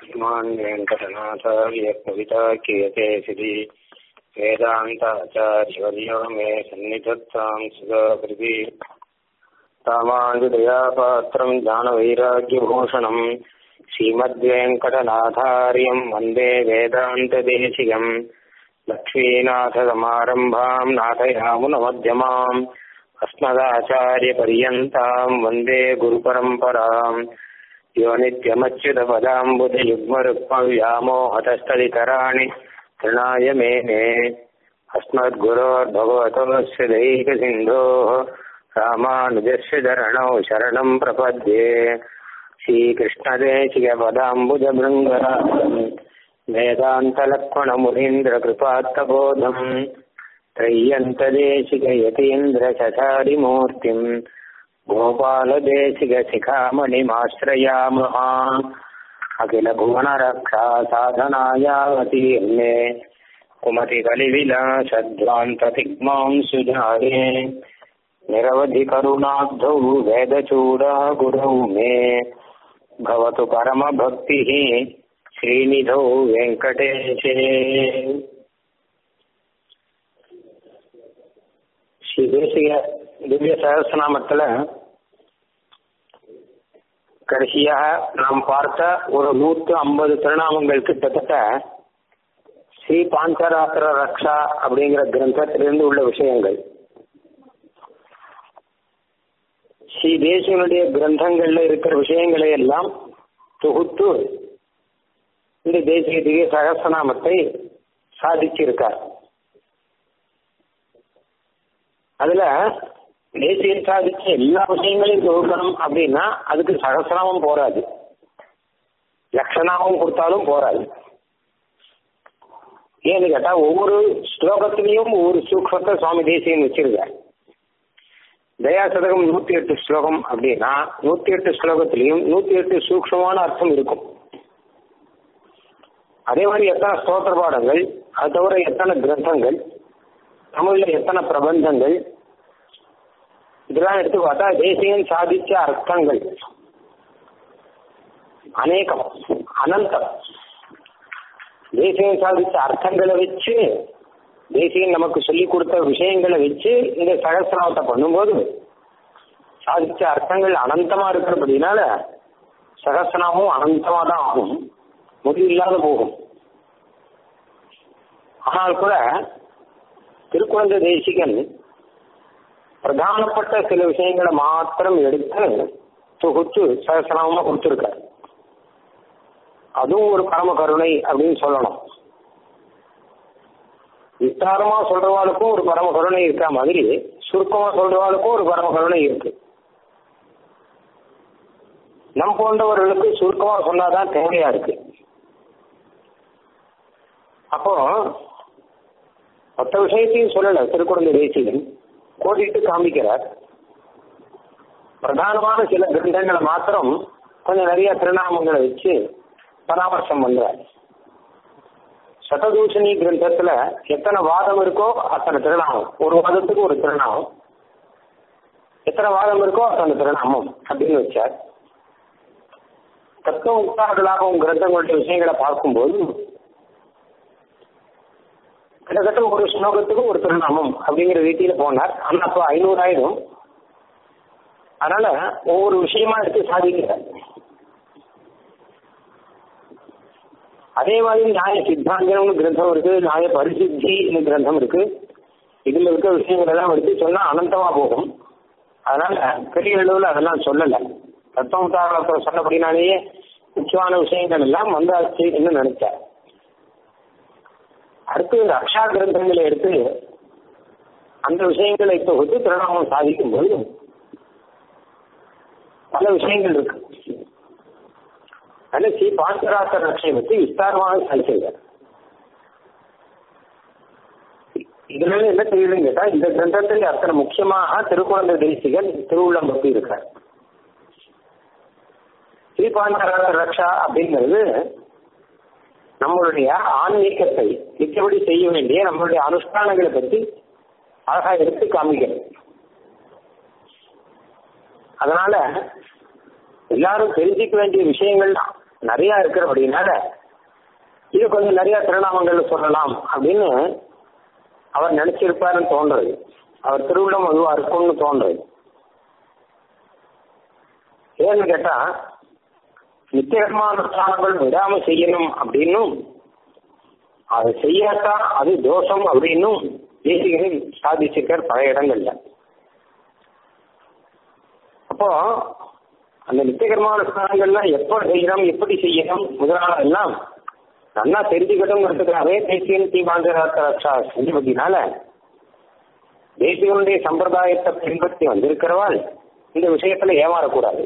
श्रीमान् वेङ्कटनाथार्य कविता क्रियते श्री वेदान्ताचार्यवर्यो मे सन्निधत्तां सुधाकृति रामानुजदयापात्रम् ज्ञानवैराग्यभूषणम् श्रीमद्वेङ्कटनाथार्यम् वन्दे वेदान्तदेशिकम् लक्ष्मीनाथसमारम्भाम् नाथयामुनमध्यमाम् अस्मदाचार्यपर्यन्ताम् वन्दे गुरुपरम्पराम् यो नित्यमच्युतपदाम्बुजयुग्मरुक्मव्यामोहतस्तदितराणि तृणाय मेने अस्मद्गुरोर्भगवतोऽस्य दैकसिन्धोः रामानुजस्य चरणौ शरणम् प्रपद्ये श्रीकृष्णदेशिकपदाम्बुजभृङ्गराजम् वेदान्तलक्ष्मणमुनीन्द्रकृपात्तबोधम् त्रय्यन्तदेशिकयतीन्द्रचचारिमूर्तिम् गोपालदेशिकशिखामणिमाश्रयामः अखिलभुवनरक्षा साधनायावतीर्णे कुमतिकलिविलासध्वान्ततिग्मां सुजाये निरवधिकरुणाब्धौ वेदचूडा गुरौ मे भवतु परमभक्तिः श्रीनिधौ वेङ्कटेशे ஸ்ரீ தேசிய திவ்ய சகசநாமத்துல கடைசியாக நாம் பார்த்த ஒரு நூற்று ஐம்பது திருநாமங்கள் கிட்டத்தட்ட ஸ்ரீ பாஞ்சராத்திர ரக்ஷா அப்படிங்கிற கிரந்தத்திலிருந்து உள்ள விஷயங்கள் ஸ்ரீ தேசியனுடைய கிரந்தங்கள்ல இருக்கிற விஷயங்களை எல்லாம் தொகுத்து இந்த தேசிய திவ்ய சகசநாமத்தை சாதிச்சிருக்கார் அதுல தேசிய சாதிச்ச எல்லா விஷயங்களையும் தொகுக்கணும் அப்படின்னா அதுக்கு சகசிரமும் போராது லட்சணாவும் கொடுத்தாலும் போராது ஏன்னு கேட்டா ஒவ்வொரு ஸ்லோகத்திலையும் ஒவ்வொரு சூக்ஷத்தை சுவாமி தேசியம் வச்சிருக்கார் தயாசதகம் நூத்தி எட்டு ஸ்லோகம் அப்படின்னா நூத்தி எட்டு ஸ்லோகத்திலையும் நூத்தி எட்டு சூக்ஷமான அர்த்தம் இருக்கும் அதே மாதிரி எத்தனை ஸ்தோத்திர பாடங்கள் அது தவிர எத்தனை கிரந்தங்கள் தமிழ்ல எத்தனை பிரபந்தங்கள் இதெல்லாம் எடுத்து பார்த்தா தேசியம் சாதிச்ச அர்த்தங்கள் அநேகம் அனந்தம் தேசியம் சாதிச்ச அர்த்தங்களை வச்சு தேசியம் நமக்கு சொல்லி கொடுத்த விஷயங்களை வச்சு இந்த சகசிரத்தை பண்ணும்போது சாதிச்ச அர்த்தங்கள் அனந்தமா இருக்கிறபடினால சகசிரமும் அனந்தமா தான் ஆகும் முடிவில்லாத போகும் ஆனால் கூட திருக்குழந்தை தேசிகன் பிரதானப்பட்ட சில விஷயங்களை மாத்திரம் எடுத்து தொகுத்து சகசனமா கொடுத்துருக்கார் அதுவும் ஒரு பரம கருணை அப்படின்னு சொல்லணும் விஸ்தாரமா சொல்றவாளுக்கும் ஒரு பரம கருணை இருக்கா மாதிரி சுருக்கமா சொல்றவாளுக்கும் ஒரு பரம கருணை இருக்கு நம் போன்றவர்களுக்கு சுருக்கமா சொன்னாதான் தேவையா இருக்கு அப்போ மற்ற விஷயத்தையும் சொல்லல திருக்குழந்தை தேசிகன் கோடிட்டு காமிக்கிறார் பிரதானமான சில கிரந்தங்களை மாத்திரம் கொஞ்சம் நிறைய திருநாமங்களை வச்சு பராமர்சம் பண்றார் சததூஷணி கிரந்தத்துல எத்தனை வாதம் இருக்கோ அத்தனை திருநாமம் ஒரு வாதத்துக்கு ஒரு திருநாமம் எத்தனை வாதம் இருக்கோ அத்தனை திருநாமம் அப்படின்னு வச்சார் தத்துவ உத்தாரங்களாகவும் கிரந்தங்களுடைய விஷயங்களை பார்க்கும்போது கிட்டத்தட்ட ஒரு ஸ்லோகத்துக்கு ஒரு திருநாமம் அப்படிங்கிற ரீதியில போனார் ஆனா அப்போ ஐநூறாயிரம் அதனால ஒவ்வொரு விஷயமா எடுத்து சாதிக்கிறார் அதே மாதிரி நியாய சித்தாந்தம்னு கிரந்தம் இருக்கு நியாய பரிசுத்தின்னு கிரந்தம் இருக்கு இதுல இருக்க விஷயங்கள் எல்லாம் எடுத்து சொன்னா அனந்தமா போகும் அதனால பெரிய அளவில் அதெல்லாம் சொல்லல தத்துவத்தாரத்தை சொன்னபடினாலேயே முக்கியமான விஷயங்கள் எல்லாம் வந்தாச்சு என்று நினைச்சார் அடுத்து ரக்ஷா கிரந்தங்களை எடுத்து அந்த விஷயங்களை தொகுத்து திருநாமம் சாதிக்கும் போது பல விஷயங்கள் இருக்கு அதில் ஸ்ரீ பாஞ்சராத்த ரட்சை பற்றி விஸ்தாரமாக சாதிச்சிருக்கார் இதுல என்ன தெரியுதுன்னு கேட்டா இந்த கிரந்தத்தில் அத்தனை முக்கியமாக திருக்குழந்தை தேசிகன் திருவுள்ளம் பற்றி இருக்கார் ஸ்ரீ பாஞ்சராத்த ரக்ஷா அப்படிங்கிறது நம்மளுடைய ஆன்மீகத்தை மிச்சபடி செய்ய வேண்டிய நம்மளுடைய அனுஷ்டானங்களை பற்றி அழகா எடுத்து காமிக்கிறது அதனால எல்லாரும் தெரிஞ்சுக்க வேண்டிய விஷயங்கள் தான் நிறைய இருக்கிறபடினால இது கொஞ்சம் நிறைய திருநாமங்கள் சொல்லலாம் அப்படின்னு அவர் நினைச்சிருப்பாருன்னு தோன்றது அவர் திருவிழம் அதுவா இருக்கும்னு தோன்றது ஏன்னு கேட்டா நித்தியகர்மானுஷ்டானங்கள் விடாம செய்யணும் அப்படின்னும் அதை செய்யாட்டா அது தோஷம் அப்படின்னும் தேசிகரை சாதிச்சிருக்கார் பல இடங்கள்ல அப்போ அந்த நித்தியகர்மானுஷ்டானங்கள்லாம் எப்ப செய்யணும் எப்படி செய்யணும் முதலாளெல்லாம் நல்லா தெரிஞ்சுக்கட்டும்ங்கிறதுக்காகவே தேசியன் தீபாந்தராத்த ரக்ஷா செஞ்சபடினால தேசியனுடைய சம்பிரதாயத்தை பின்பற்றி வந்திருக்கிறவாள் இந்த விஷயத்துல ஏமாறக்கூடாது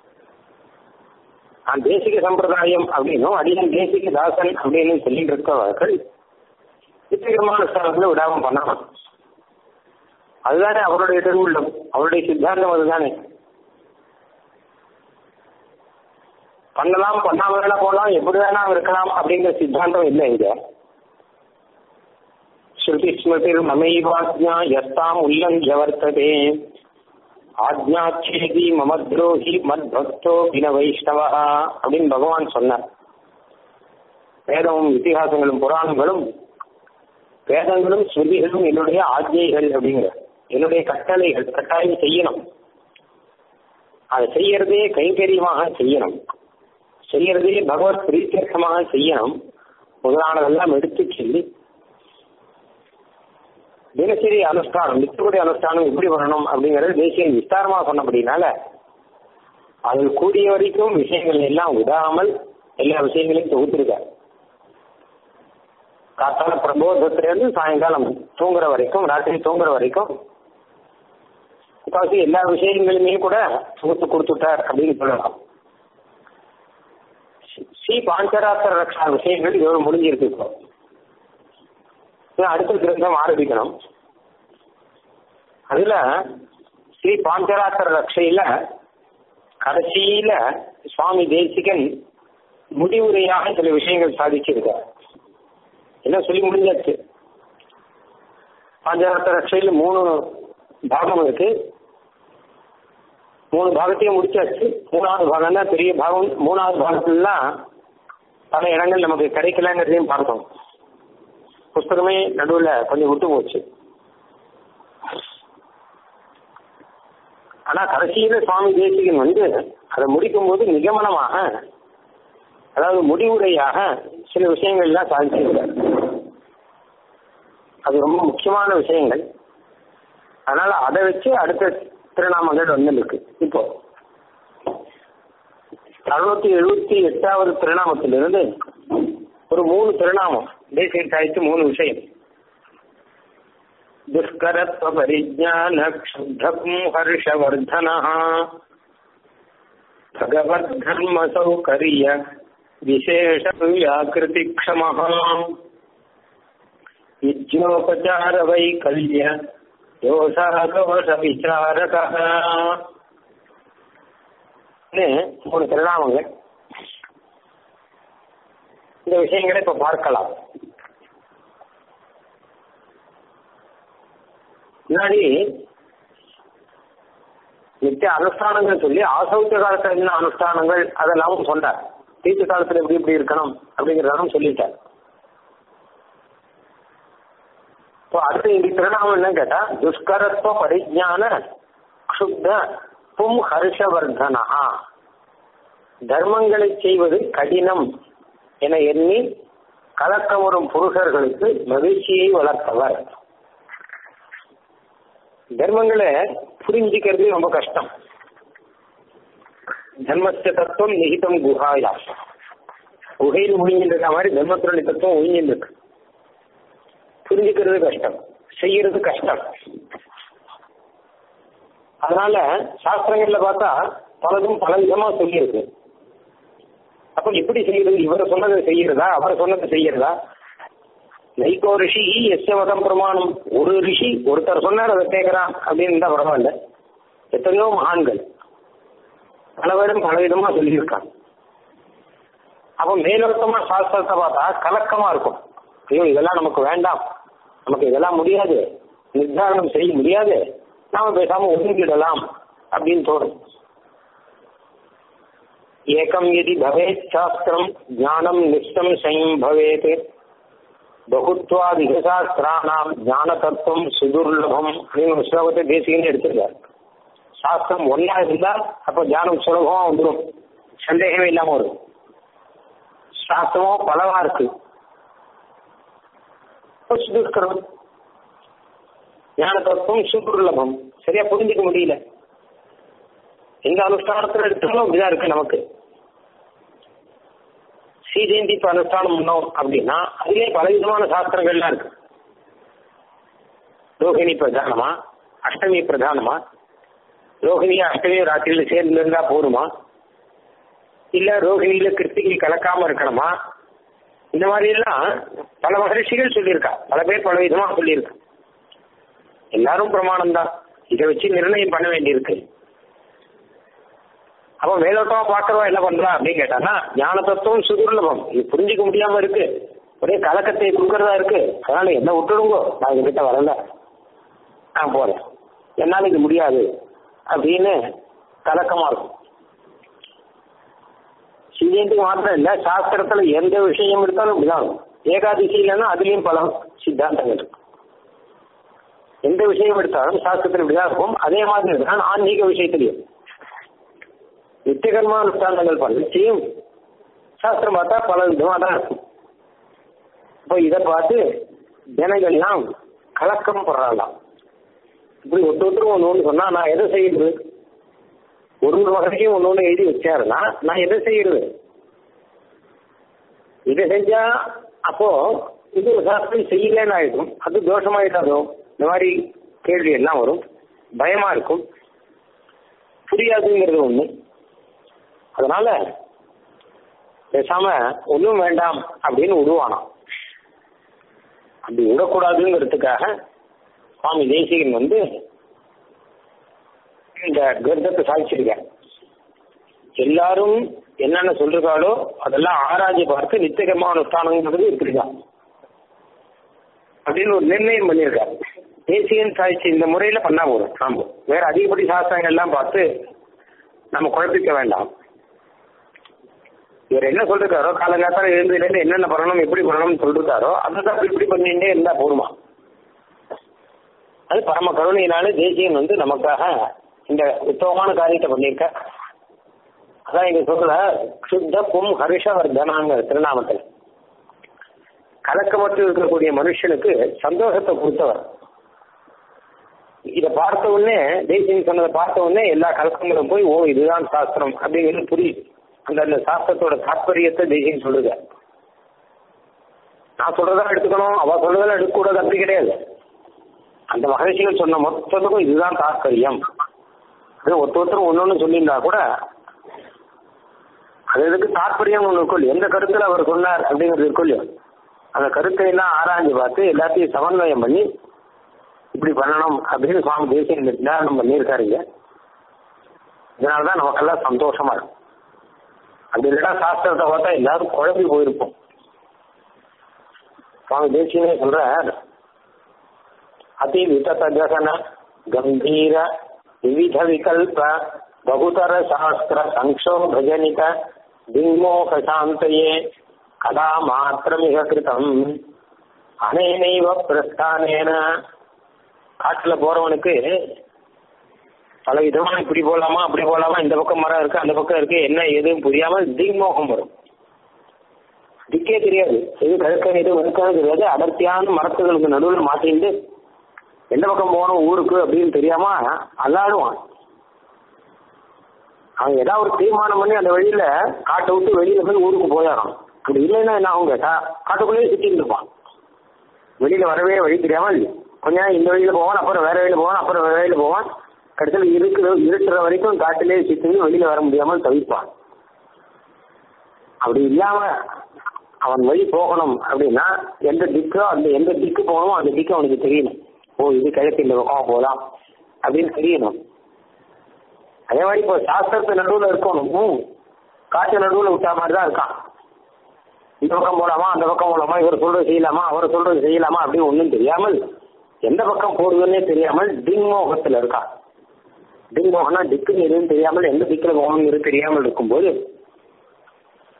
நான் தேசிக சம்பிரதாயம் அப்படின்னும் அடியன் தேசிக தாசன் அப்படின்னு சொல்லிட்டு இருக்கவர்கள் நித்தியகரமான ஸ்தானத்துல விடாம பண்ணலாம் அதுதானே அவருடைய திருவுள்ளம் அவருடைய சித்தாந்தம் அதுதானே பண்ணலாம் பண்ணாம வேணா போகலாம் எப்படி வேணா இருக்கலாம் அப்படிங்கிற சித்தாந்தம் இல்லை இங்க ஸ்ருதி ஸ்மிருதி மமைவாஜ்ஞா எஸ்தாம் உல்லங்கிய வர்த்ததே ஆஜ்ஞாச்சேதி மமத்ரோஹி மத் பக்தோ பின வைஷ்ணவா அப்படின்னு பகவான் சொன்னார் வேதமும் இத்திஹாசங்களும் புராணங்களும் வேதங்களும் ஸ்ருதிகளும் என்னுடைய ஆஜ்ஞைகள் அப்படிங்கிற என்னுடைய கட்டளைகள் கட்டாயம் செய்யணும் அதை செய்யறதே கைங்கரியமாக செய்யணும் செய்யறதே பகவத் பிரீத்தியர்த்தமாக செய்யணும் முதலானதெல்லாம் எடுத்து சொல்லி தினசரி அனுஷ்டானம் நித்தியக்கூடிய அனுஷ்டானம் எப்படி பண்ணணும் அப்படிங்கறது தேசிய விஸ்தாரமா சொன்னபடினால அதில் கூடிய வரைக்கும் விஷயங்கள் எல்லாம் விடாமல் எல்லா விஷயங்களையும் தொகுத்திருக்கார் காத்தால பிரபோதத்திலிருந்து சாயங்காலம் தூங்குற வரைக்கும் ராத்திரி தூங்குற வரைக்கும் முக்கால்வாசி எல்லா விஷயங்களுமே கூட தொகுத்து கொடுத்துட்டார் அப்படின்னு சொல்லலாம் ஸ்ரீ பாஞ்சராத்திர ரக்ஷா விஷயங்கள் இதோடு முடிஞ்சிருக்கு இப்போ அடுத்த கிரந்தம் ஆரம்பிக்கணும் அதுல ஸ்ரீ பாஞ்சராத்திர ரக்ஷையில கடைசியில சுவாமி தேசிகன் முடிவுரையாக சில விஷயங்கள் சாதிச்சிருக்கார் என்ன சொல்லி முடிஞ்சாச்சு பாஞ்சராத்திர ரக்ஷையில மூணு பாகம் இருக்கு மூணு பாகத்தையும் முடிச்சாச்சு மூணாவது பாகம் தான் பெரிய பாகம் மூணாவது பாகத்துலாம் பல இடங்கள் நமக்கு கிடைக்கலங்கிறதையும் பார்த்தோம் புஸ்தகமே நடுவில் கொஞ்சம் விட்டு போச்சு ஆனா கடைசியில சுவாமி தேசிகன் வந்து அதை முடிக்கும் போது நிகமனமாக அதாவது முடிவுரையாக சில விஷயங்கள்லாம் சாதிச்சிருக்கார் அது ரொம்ப முக்கியமான விஷயங்கள் அதனால அதை வச்சு அடுத்த திருநாமங்கள் வந்து இருக்கு இப்போ அறுநூத்தி எழுபத்தி எட்டாவது திருநாமத்திலிருந்து ஒரு மூணு திருநாமம் தேசிய சாய்த்து மூணு விஷயம் துஷ்கரத்வ பரிஜான க்ஷுத்தம் ஹர்ஷவர்தன பகவத் தர்ம சௌகரிய விசேஷ வியாக்கிருதி க்ஷம விஜயோபச்சார வைகல்ய தோஷாதோஷ விசாரக மூணு திருநாமங்கள் இந்த விஷயங்களை இப்ப பார்க்கலாம் முன்னாடி நித்திய அனுஷ்டானங்கள் சொல்லி ஆசௌத்திய காலத்துல என்ன அனுஷ்டானங்கள் அதெல்லாம் சொன்னார் தீர்த்த காலத்துல எப்படி எப்படி இருக்கணும் அப்படிங்கிறதாலும் சொல்லிட்டார் இப்போ அடுத்து இந்த திருநாமம் என்ன கேட்டா துஷ்கரத்துவ பரிஜான க்ஷுப்த பும் ஹர்ஷவர்தனா தர்மங்களை செய்வது கடினம் என எண்ணி கலக்கம் வரும் புருஷர்களுக்கு மகிழ்ச்சியை வளர்த்தவர் தர்மங்களை புரிஞ்சுக்கிறது ரொம்ப கஷ்டம் தர்மஸ்த தத்துவம் நிகிதம் குஹாயா குகையில் ஒழிஞ்சிட்டு இருக்க மாதிரி தர்மத்துடைய தத்துவம் ஒழிஞ்சிட்டு இருக்கு புரிஞ்சுக்கிறது கஷ்டம் செய்யறது கஷ்டம் அதனால சாஸ்திரங்கள்ல பார்த்தா பலதும் பல விதமா சொல்லியிருக்கு அப்ப எப்படி செய்யறது இவர் சொன்னதை செய்யறதா அவர் சொன்னதை செய்யறதா நைகோ ரிஷி எஸ்ய மதம் பிரமாணம் ஒரு ரிஷி ஒருத்தர் சொன்னார் அதை கேட்கிறான் அப்படின்னு இருந்தா பரவாயில்ல எத்தனையோ மகான்கள் பல பேரும் பல விதமா சொல்லியிருக்காங்க அப்ப மேலோட்டமா சாஸ்திரத்தை பார்த்தா கலக்கமா இருக்கும் ஐயோ இதெல்லாம் நமக்கு வேண்டாம் நமக்கு இதெல்லாம் முடியாது நிர்தாரணம் செய்ய முடியாது நாம பேசாம ஒதுங்கிடலாம் அப்படின்னு தோணும் ஏகம் யதி பவேத் சாஸ்திரம் ஞானம் நிஷ்டம் சயம் பவேத் பகுத்வாதிக சாஸ்திரானாம் ஞான தத்துவம் சுதுர்லபம் அப்படின்னு ஒரு ஸ்லோகத்தை தேசிகன்னு எடுத்திருக்காரு சாஸ்திரம் ஒன்னா இருந்தா அப்ப ஞானம் சுலபமா வந்துடும் சந்தேகமே இல்லாம வரும் சாஸ்திரமும் பலவா இருக்கு சுதுஷ்கரம் ஞான தத்துவம் சுதுர்லபம் சரியா புரிஞ்சுக்க முடியல எந்த அனுஷ்டானத்துல எடுத்தாலும் அப்படிதான் இருக்கு நமக்கு ஸ்ரீஜெயந்தி இப்ப அனுஷ்டானம் பண்ணோம் அப்படின்னா அதுலயே பலவிதமான சாஸ்திரங்கள்லாம் இருக்கு ரோஹிணி பிரதானமா அஷ்டமி பிரதானமா ரோஹிணி அஷ்டமி ராத்திரியில சேர்ந்து இருந்தா போருமா இல்ல ரோஹிணியில கிருத்திகை கலக்காம இருக்கணுமா இந்த மாதிரி எல்லாம் பல மகரிஷிகள் சொல்லியிருக்கா பல பேர் பல விதமா சொல்லியிருக்கா எல்லாரும் பிரமாணம் தான் இதை வச்சு நிர்ணயம் பண்ண வேண்டியிருக்கு அப்ப மேலோட்டமா பாக்குறவா என்ன பண்றா அப்படின்னு கேட்டானா ஞான தத்துவம் சுதுர்லபம் இது புரிஞ்சுக்க முடியாம இருக்கு ஒரே கலக்கத்தை கொடுக்கறதா இருக்கு அதனால என்ன விட்டுடுங்கோ நான் இதுகிட்ட வரல நான் போறேன் என்னால இது முடியாது அப்படின்னு கலக்கமா இருக்கும் சிஜயந்திக்கு மாத்திரம் இல்ல சாஸ்திரத்துல எந்த விஷயம் எடுத்தாலும் இப்படிதான் இருக்கும். ஏகாதசி இல்லைன்னா அதுலயும் பல சித்தாந்தங்கள் இருக்கு எந்த விஷயம் எடுத்தாலும் சாஸ்திரத்தில் இப்படிதான் இருக்கும் அதே மாதிரி தான் ஆன்மீக விஷயத்திலையும் நித்திய கர்மானுஷ்டானங்கள் பண்ணச்சியும் சாஸ்திரம் பார்த்தா பல விதமா தான் இருக்கும் இப்போ இதை பார்த்து ஜனங்கள்லாம் கலக்கம் படுறாங்களாம் இப்படி ஒருத்தரும் ஒன்று ஒன்று சொன்னா நான் எதை செய்யுது ஒரு ஒரு வகையும் ஒன்று ஒன்று எழுதி வச்சாருன்னா நான் எதை செய்யறது இதை செஞ்சா அப்போ இது ஒரு சாஸ்திரம் செய்யலன்னு ஆயிடும் அது தோஷமாயிட்டாதோ இந்த மாதிரி கேள்வி எல்லாம் வரும் பயமா இருக்கும் புரியாதுங்கிறது ஒண்ணு அதனால பேசாம ஒன்றும் வேண்டாம் அப்படின்னு விடுவானாம் அப்படி விடக்கூடாதுங்கிறதுக்காக சுவாமி தேசிகன் வந்து இந்த கிரந்தத்தை சாதிச்சிருக்கார் எல்லாரும் என்னென்ன சொல்றாளோ அதெல்லாம் ஆராய்ச்சி பார்த்து நித்தியகரமான அனுஷ்டானங்கிறது இப்படிதான் அப்படின்னு ஒரு நிர்ணயம் பண்ணியிருக்காரு தேசியன் சாதிச்சு இந்த முறையில பண்ணா போதும் நாம வேற அதிகப்படி சாஸ்திரங்கள் எல்லாம் பார்த்து நம்ம குழப்பிக்க வேண்டாம் இவர் என்ன சொல்லிருக்காரோ காலங்காத்தால எழுந்ததுலேருந்து என்னென்ன பண்ணணும் எப்படி பண்ணணும்னு சொல்லிருக்காரோ அதுதான் இப்படி பண்ணிட்டே இருந்தா போருமா அது பரம கருணையினால தேசியன் வந்து நமக்காக இந்த உத்தமமான காரியத்தை பண்ணியிருக்க அதான் இங்க சொல்ற சுத்த பும் ஹர்ஷவர்தனாங்க திருநாமத்தில் கலக்கமற்று இருக்கக்கூடிய மனுஷனுக்கு சந்தோஷத்தை கொடுத்தவர் இதை பார்த்த உடனே தேசியன் சொன்னதை பார்த்த உடனே எல்லா கலக்கங்களும் போய் ஓ இதுதான் சாஸ்திரம் அப்படிங்கிறது புரியுது அந்த அந்த சாஸ்திரத்தோட தாற்பயத்தை தேசியம் சொல்லுங்க நான் சொல்றதா எடுத்துக்கணும் அவ சொல்றதெல்லாம் எடுக்கக்கூடாது அப்படி கிடையாது அந்த மகரிஷிகள் சொன்ன மொத்தத்துக்கும் இதுதான் தாற்பயம் அது ஒருத்த ஒருத்தரும் ஒன்னொன்னு சொல்லியிருந்தா கூட அது எதுக்கு தாற்பயம் ஒன்று இருக்கும் இல்லையா? எந்த கருத்துல அவர் சொன்னார் அப்படிங்கிறது இருக்கும் இல்லையா அந்த கருத்தை எல்லாம் ஆராய்ஞ்சு பார்த்து எல்லாத்தையும் சமன்வயம் பண்ணி இப்படி பண்ணணும் அப்படின்னு சுவாமி தேசியம் நிர்ணயம் பண்ணியிருக்காருங்க இதனாலதான் நமக்கெல்லாம் சந்தோஷமா இருக்கும் அப்படி இல்லைன்னா சாஸ்திரத்தை பார்த்தா எல்லாரும் குழம்பி போயிருப்போம் சுவாமி தேசியமே சொல்ற அதி விததகன கம்பீர விவித விகல்ப பகுதர சாஸ்திர சங்கோபஜனித திங்மோக சாந்தயே கதா மாத்திரமிக கிருதம் அனேனைவ பிரஸ்தானேன காட்டுல போறவனுக்கு பல விதமா இப்படி போலாமா அப்படி போலாமா இந்த பக்கம் மரம் இருக்கு அந்த பக்கம் இருக்கு என்ன எதுவும் புரியாம திக்மோகம் வரும் திக்கே தெரியாது எது கிழக்க எது வழுக்கான்னு தெரியாது அடர்த்தியான மரத்துகளுக்கு நடுவில் மாட்டிட்டு எந்த பக்கம் போகணும் ஊருக்கு அப்படின்னு தெரியாம அல்லாடுவான் அவன் ஏதாவது ஒரு தீர்மானம் பண்ணி அந்த வழியில காட்டை விட்டு வெளியில போய் ஊருக்கு போயிடறான் அப்படி இல்லைன்னா என்ன அவங்க கேட்டா காட்டுக்குள்ளேயே சுத்திட்டு இருப்பான் வெளியில வரவே வழி தெரியாமல் கொஞ்ச நேரம் இந்த வழியில போவான் அப்புறம் வேற வழியில போவான் அப்புறம் வேற வழியில போவான் கடைசியில் இருக்கிற இருட்டுற வரைக்கும் காட்டிலே சுத்தி வெளியில வர முடியாமல் தவிப்பான் அப்படி இல்லாம அவன் வழி போகணும் அப்படின்னா எந்த திக்கோ அந்த எந்த திக்கு போகணுமோ அந்த திக்கு அவனுக்கு தெரியணும் ஓ இது கிழக்கு இந்த பக்கம் போகலாம் அப்படின்னு தெரியணும் அதே மாதிரி இப்போ சாஸ்திரத்து நடுவில் இருக்கணும் காட்டு நடுவில் விட்டா மாதிரி தான் இருக்கான் இந்த பக்கம் போலாமா அந்த பக்கம் போலாமா இவர் சொல்றது செய்யலாமா அவர் சொல்றது செய்யலாமா அப்படின்னு ஒன்றும் தெரியாமல் எந்த பக்கம் போடுதுன்னே தெரியாமல் திங்மோகத்தில் இருக்கான் திங்மோகனா திக்குன்னு எதுவும் தெரியாமல் எந்த திக்கில் போகணுங்கிறது தெரியாமல் இருக்கும்போது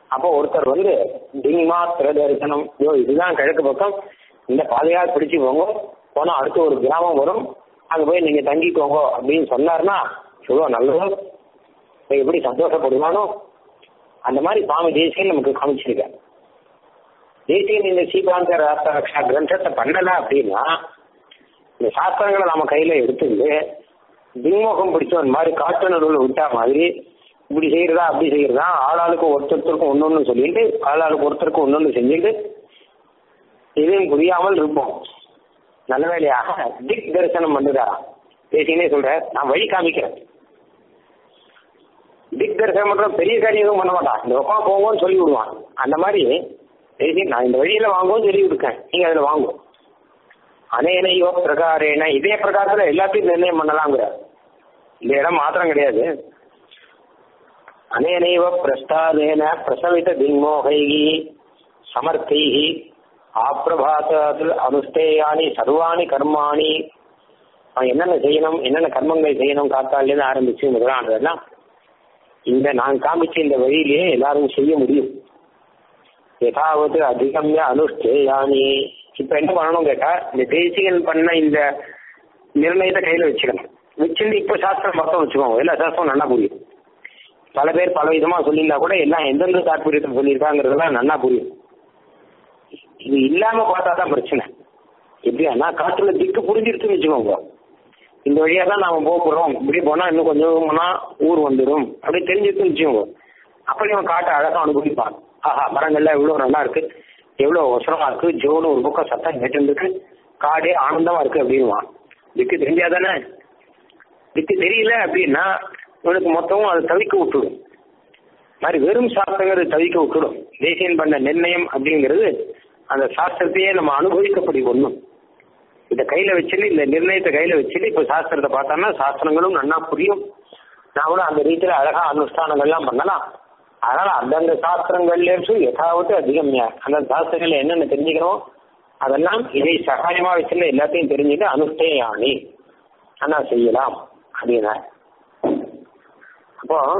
அப்போ ஒருத்தர் வந்து திங்மாத்திர தரிசனம் ஐயோ இதுதான் கிழக்கு பக்கம் இந்த பாதையால் பிடிச்சு போங்க போனா அடுத்து ஒரு கிராமம் வரும் அங்க போய் நீங்க தங்கிக்கோங்க அப்படின்னு சொன்னார்னா எவ்வளோ நல்லதோ இவன் எப்படி சந்தோஷப்படுவானோ அந்த மாதிரி சுவாமி தேசியன் நமக்கு காமிச்சிருக்கார் தேசியன் இந்த சீகாந்த ராஷ்டிரா கிரந்தத்தை பண்ணல அப்படின்னா இந்த சாஸ்திரங்களை நம்ம கையில எடுத்துட்டு திங்முகம் பிடிச்சவன் மாதிரி காட்டு நடுவில் விட்டா மாதிரி இப்படி செய்யறதா அப்படி செய்யறதா ஆளாளுக்கு ஒருத்தருக்கும் ஒன்னொன்னு சொல்லிட்டு ஆளாளுக்கு ஒருத்தருக்கு ஒன்னொன்னு செஞ்சுட்டு எதுவும் புரியாமல் இருப்போம் நல்ல வேலையாக திக் தரிசனம் பண்ணுதா தேசியனே சொல்ற நான் வழி காமிக்கிறேன் திக் தரிசனம் பண்ற பெரிய காரியம் எதுவும் பண்ண மாட்டான் இந்த பக்கம் போங்கன்னு சொல்லி விடுவான் அந்த மாதிரி தேசிய நான் இந்த வழியில வாங்குவோம் சொல்லி கொடுக்கேன் நீங்க அதுல வாங்குவோம் அனேனையோ பிரகாரேன இதே பிரகாரத்துல எல்லாத்தையும் நிர்ணயம் பண்ணலாங்கிற இந்த இடம் மாத்திரம் கிடையாது அனேனைவ பிரஸ்தாதேன பிரசவித திங்மோகைகி சமர்த்தைகி ஆப்பிரபாசத்தில் அனுஷ்டேயானி சர்வாணி கர்மாணி அவன் என்னென்ன செய்யணும் என்னென்ன கர்மங்கள் செய்யணும் காத்தாலேருந்து ஆரம்பிச்சு முதலானதெல்லாம் இந்த நான் காமிச்ச இந்த வழியிலேயே எல்லாரும் செய்ய முடியும் எதாவது அதிகம்யா அனுஷ்டேயானி இப்ப என்ன பண்ணணும் கேட்டா இந்த தேசிகன் பண்ண இந்த நிர்ணயத்தை கையில வச்சுக்கணும் வச்சுட்டு இப்ப சாஸ்திரம் மொத்தம் வச்சுக்கோங்க எல்லா சாஸ்திரம் நல்லா புரியும் பல பேர் பல விதமா சொல்லியிருந்தா கூட எல்லாம் எந்தெந்த தாற்பயத்தை சொல்லியிருக்காங்கிறதெல்லாம் நல்லா புரியும் இது இல்லாம பார்த்தா தான் பிரச்சனை எப்படியானா காற்றுல திக்கு புரிஞ்சிருச்சுன்னு வச்சுக்கோங்க இந்த வழியா தான் நாம போக போறோம் இப்படி போனா இன்னும் கொஞ்சம் போனா ஊர் வந்துடும் அப்படி தெரிஞ்சிருச்சுன்னு வச்சுக்கோங்க அப்படி அவன் காட்டை அழகா அனுபவிப்பான் ஆஹா மரங்கள்லாம் எவ்வளவு நல்லா இருக்கு எவ்வளவு ஒசரமா இருக்கு ஜோனு ஒரு பக்கம் சத்தம் கேட்டு இருக்கு காடே ஆனந்தமா இருக்கு அப்படின்வான் திக்கு தெரிஞ்சாதானே திக்கு தெரியல அப்படின்னா இவனுக்கு மொத்தமும் அதை தவிக்க விட்டுடும் மாதிரி வெறும் சாஸ்திரங்கிறது தவிக்க விட்டுடும் தேசியன் பண்ண நிர்ணயம் அப்படிங்கிறது அந்த சாஸ்திரத்தையே நம்ம அனுபவிக்கப்படி ஒண்ணும் இதை கையில வச்சுட்டு இந்த நிர்ணயத்தை கையில வச்சுட்டு இப்ப சாஸ்திரத்தை பார்த்தோம்னா சாஸ்திரங்களும் நல்லா புரியும் நாமளும் அந்த ரீதியில அழகா அனுஷ்டானங்கள்லாம் பண்ணலாம் அதனால அந்தந்த சாஸ்திரங்கள்லேயும் எதாவது அதிகம் அந்த சாஸ்திரங்கள்ல என்னென்ன தெரிஞ்சுக்கிறோம் அதெல்லாம் இதை சகாயமா வச்சுட்டு எல்லாத்தையும் தெரிஞ்சுட்டு அனுஷ்டேயானி ஆனா செய்யலாம் அப்படின்னா அப்போ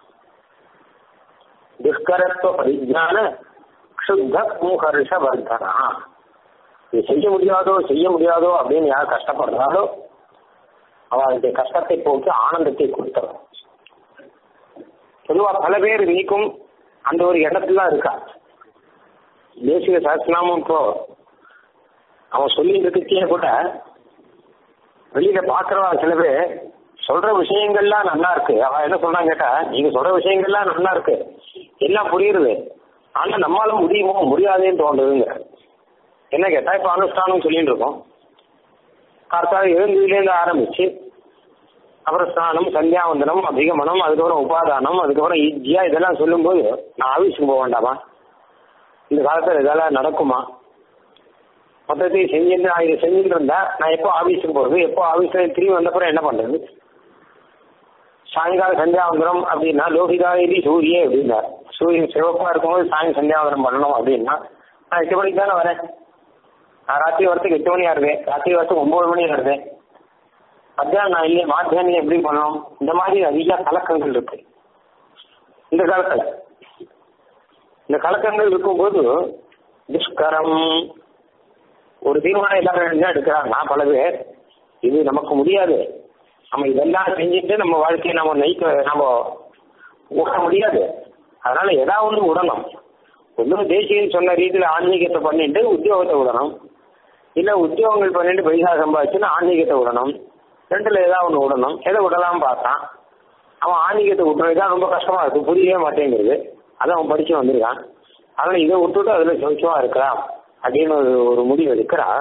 துஷ்கரத்துவ பரிஜான க்ஷுத்த மூகர்ஷ வர்தனா இது செய்ய முடியாதோ செய்ய முடியாதோ அப்படின்னு யார் கஷ்டப்படுறாலோ அவளுடைய கஷ்டத்தை போக்கி ஆனந்தத்தை கொடுத்துரும் பொதுவா பல பேர் நீக்கும் அந்த ஒரு இடத்துல தான் இருக்கா தேசிய சாஸ்திரமும் இப்போ அவன் சொல்லிட்டு இருக்கே கூட வெளியில பாக்குறவா சில பேர் சொல்ற விஷயங்கள்லாம் நல்லா இருக்கு அவன் என்ன சொல்றான் கேட்டா நீங்க சொல்ற விஷயங்கள்லாம் நல்லா இருக்கு எல்லாம் புரியுது ஆனா நம்மளால முடியுமோ முடியாதேன்னு தோன்றுதுங்க என்ன கேட்டா இப்ப அனுஷ்டானம் சொல்லிட்டு இருக்கோம் கார்த்தால எழுந்ததுலேருந்து ஆரம்பிச்சு அப்புறம் ஸ்நானம் சந்தியாவந்தனம் அதிகமனம் அதுக்கப்புறம் உபாதானம் அதுக்கப்புறம் இஜ்யா இதெல்லாம் சொல்லும்போது நான் ஆஃபீஸுக்கு போக வேண்டாமா இந்த காலத்துல இதெல்லாம் நடக்குமா மொத்தத்தையும் செஞ்சுட்டு நான் இதை செஞ்சுட்டு இருந்தா நான் எப்போ ஆஃபீஸுக்கு போறது எப்போ ஆஃபீஸ்ல திரும்பி வந்தப்புறம் என்ன பண்றது சாயங்காலம் சந்தியாவந்தனம் அப்படின்னா லோகிதாயதி சூரிய அப்படின்னார் சூரியன் சிவப்பா இருக்கும்போது சாயங்காலம் சந்தியாவந்தனம் பண்ணணும் அப்படின்னா நான் எட்டு மணிக்கு தானே வரேன் நான் ராத்திரி வரத்துக்கு எட்டு மணி ஆகுது ராத்திரி வரத்துக்கு ஒன்பது மணி ஆகுது மத்தியானம் நான் இல்லையே மாத்தியானம் எப்படி பண்ணணும் இந்த மாதிரி நிறைய கலக்கங்கள் இருக்கு இந்த காலத்துல இந்த கலக்கங்கள் இருக்கும்போது துஷ்கரம் ஒரு தீர்மானம் எல்லாரும் என்ன எடுக்கிறாங்க நான் பல பேர் இது நமக்கு முடியாது நம்ம இதெல்லாம் செஞ்சுட்டு நம்ம வாழ்க்கையை நம்ம நைக்க நம்ம ஓட முடியாது அதனால ஏதாவது ஒன்று விடணும் ஒன்றும் தேசியம் சொன்ன ரீதியில் ஆன்மீகத்தை பண்ணிட்டு உத்தியோகத்தை விடணும் இல்லை உத்தியோகங்கள் பண்ணிட்டு பைசா சம்பாதிச்சுன்னு ஆன்மீகத்தை விடணும் ரெண்டுல ஏதாவது ஒன்று விடணும் எதை விடலாம் பார்த்தான் அவன் ஆன்மீகத்தை விட்டுறது தான் ரொம்ப கஷ்டமா இருக்கு புரியவே மாட்டேங்கிறது அதை அவன் படிச்சு வந்திருக்கான் அதனால இதை விட்டுட்டு அதுல சௌக்கியமா இருக்கலாம் அப்படின்னு ஒரு ஒரு முடிவு எடுக்கிறான்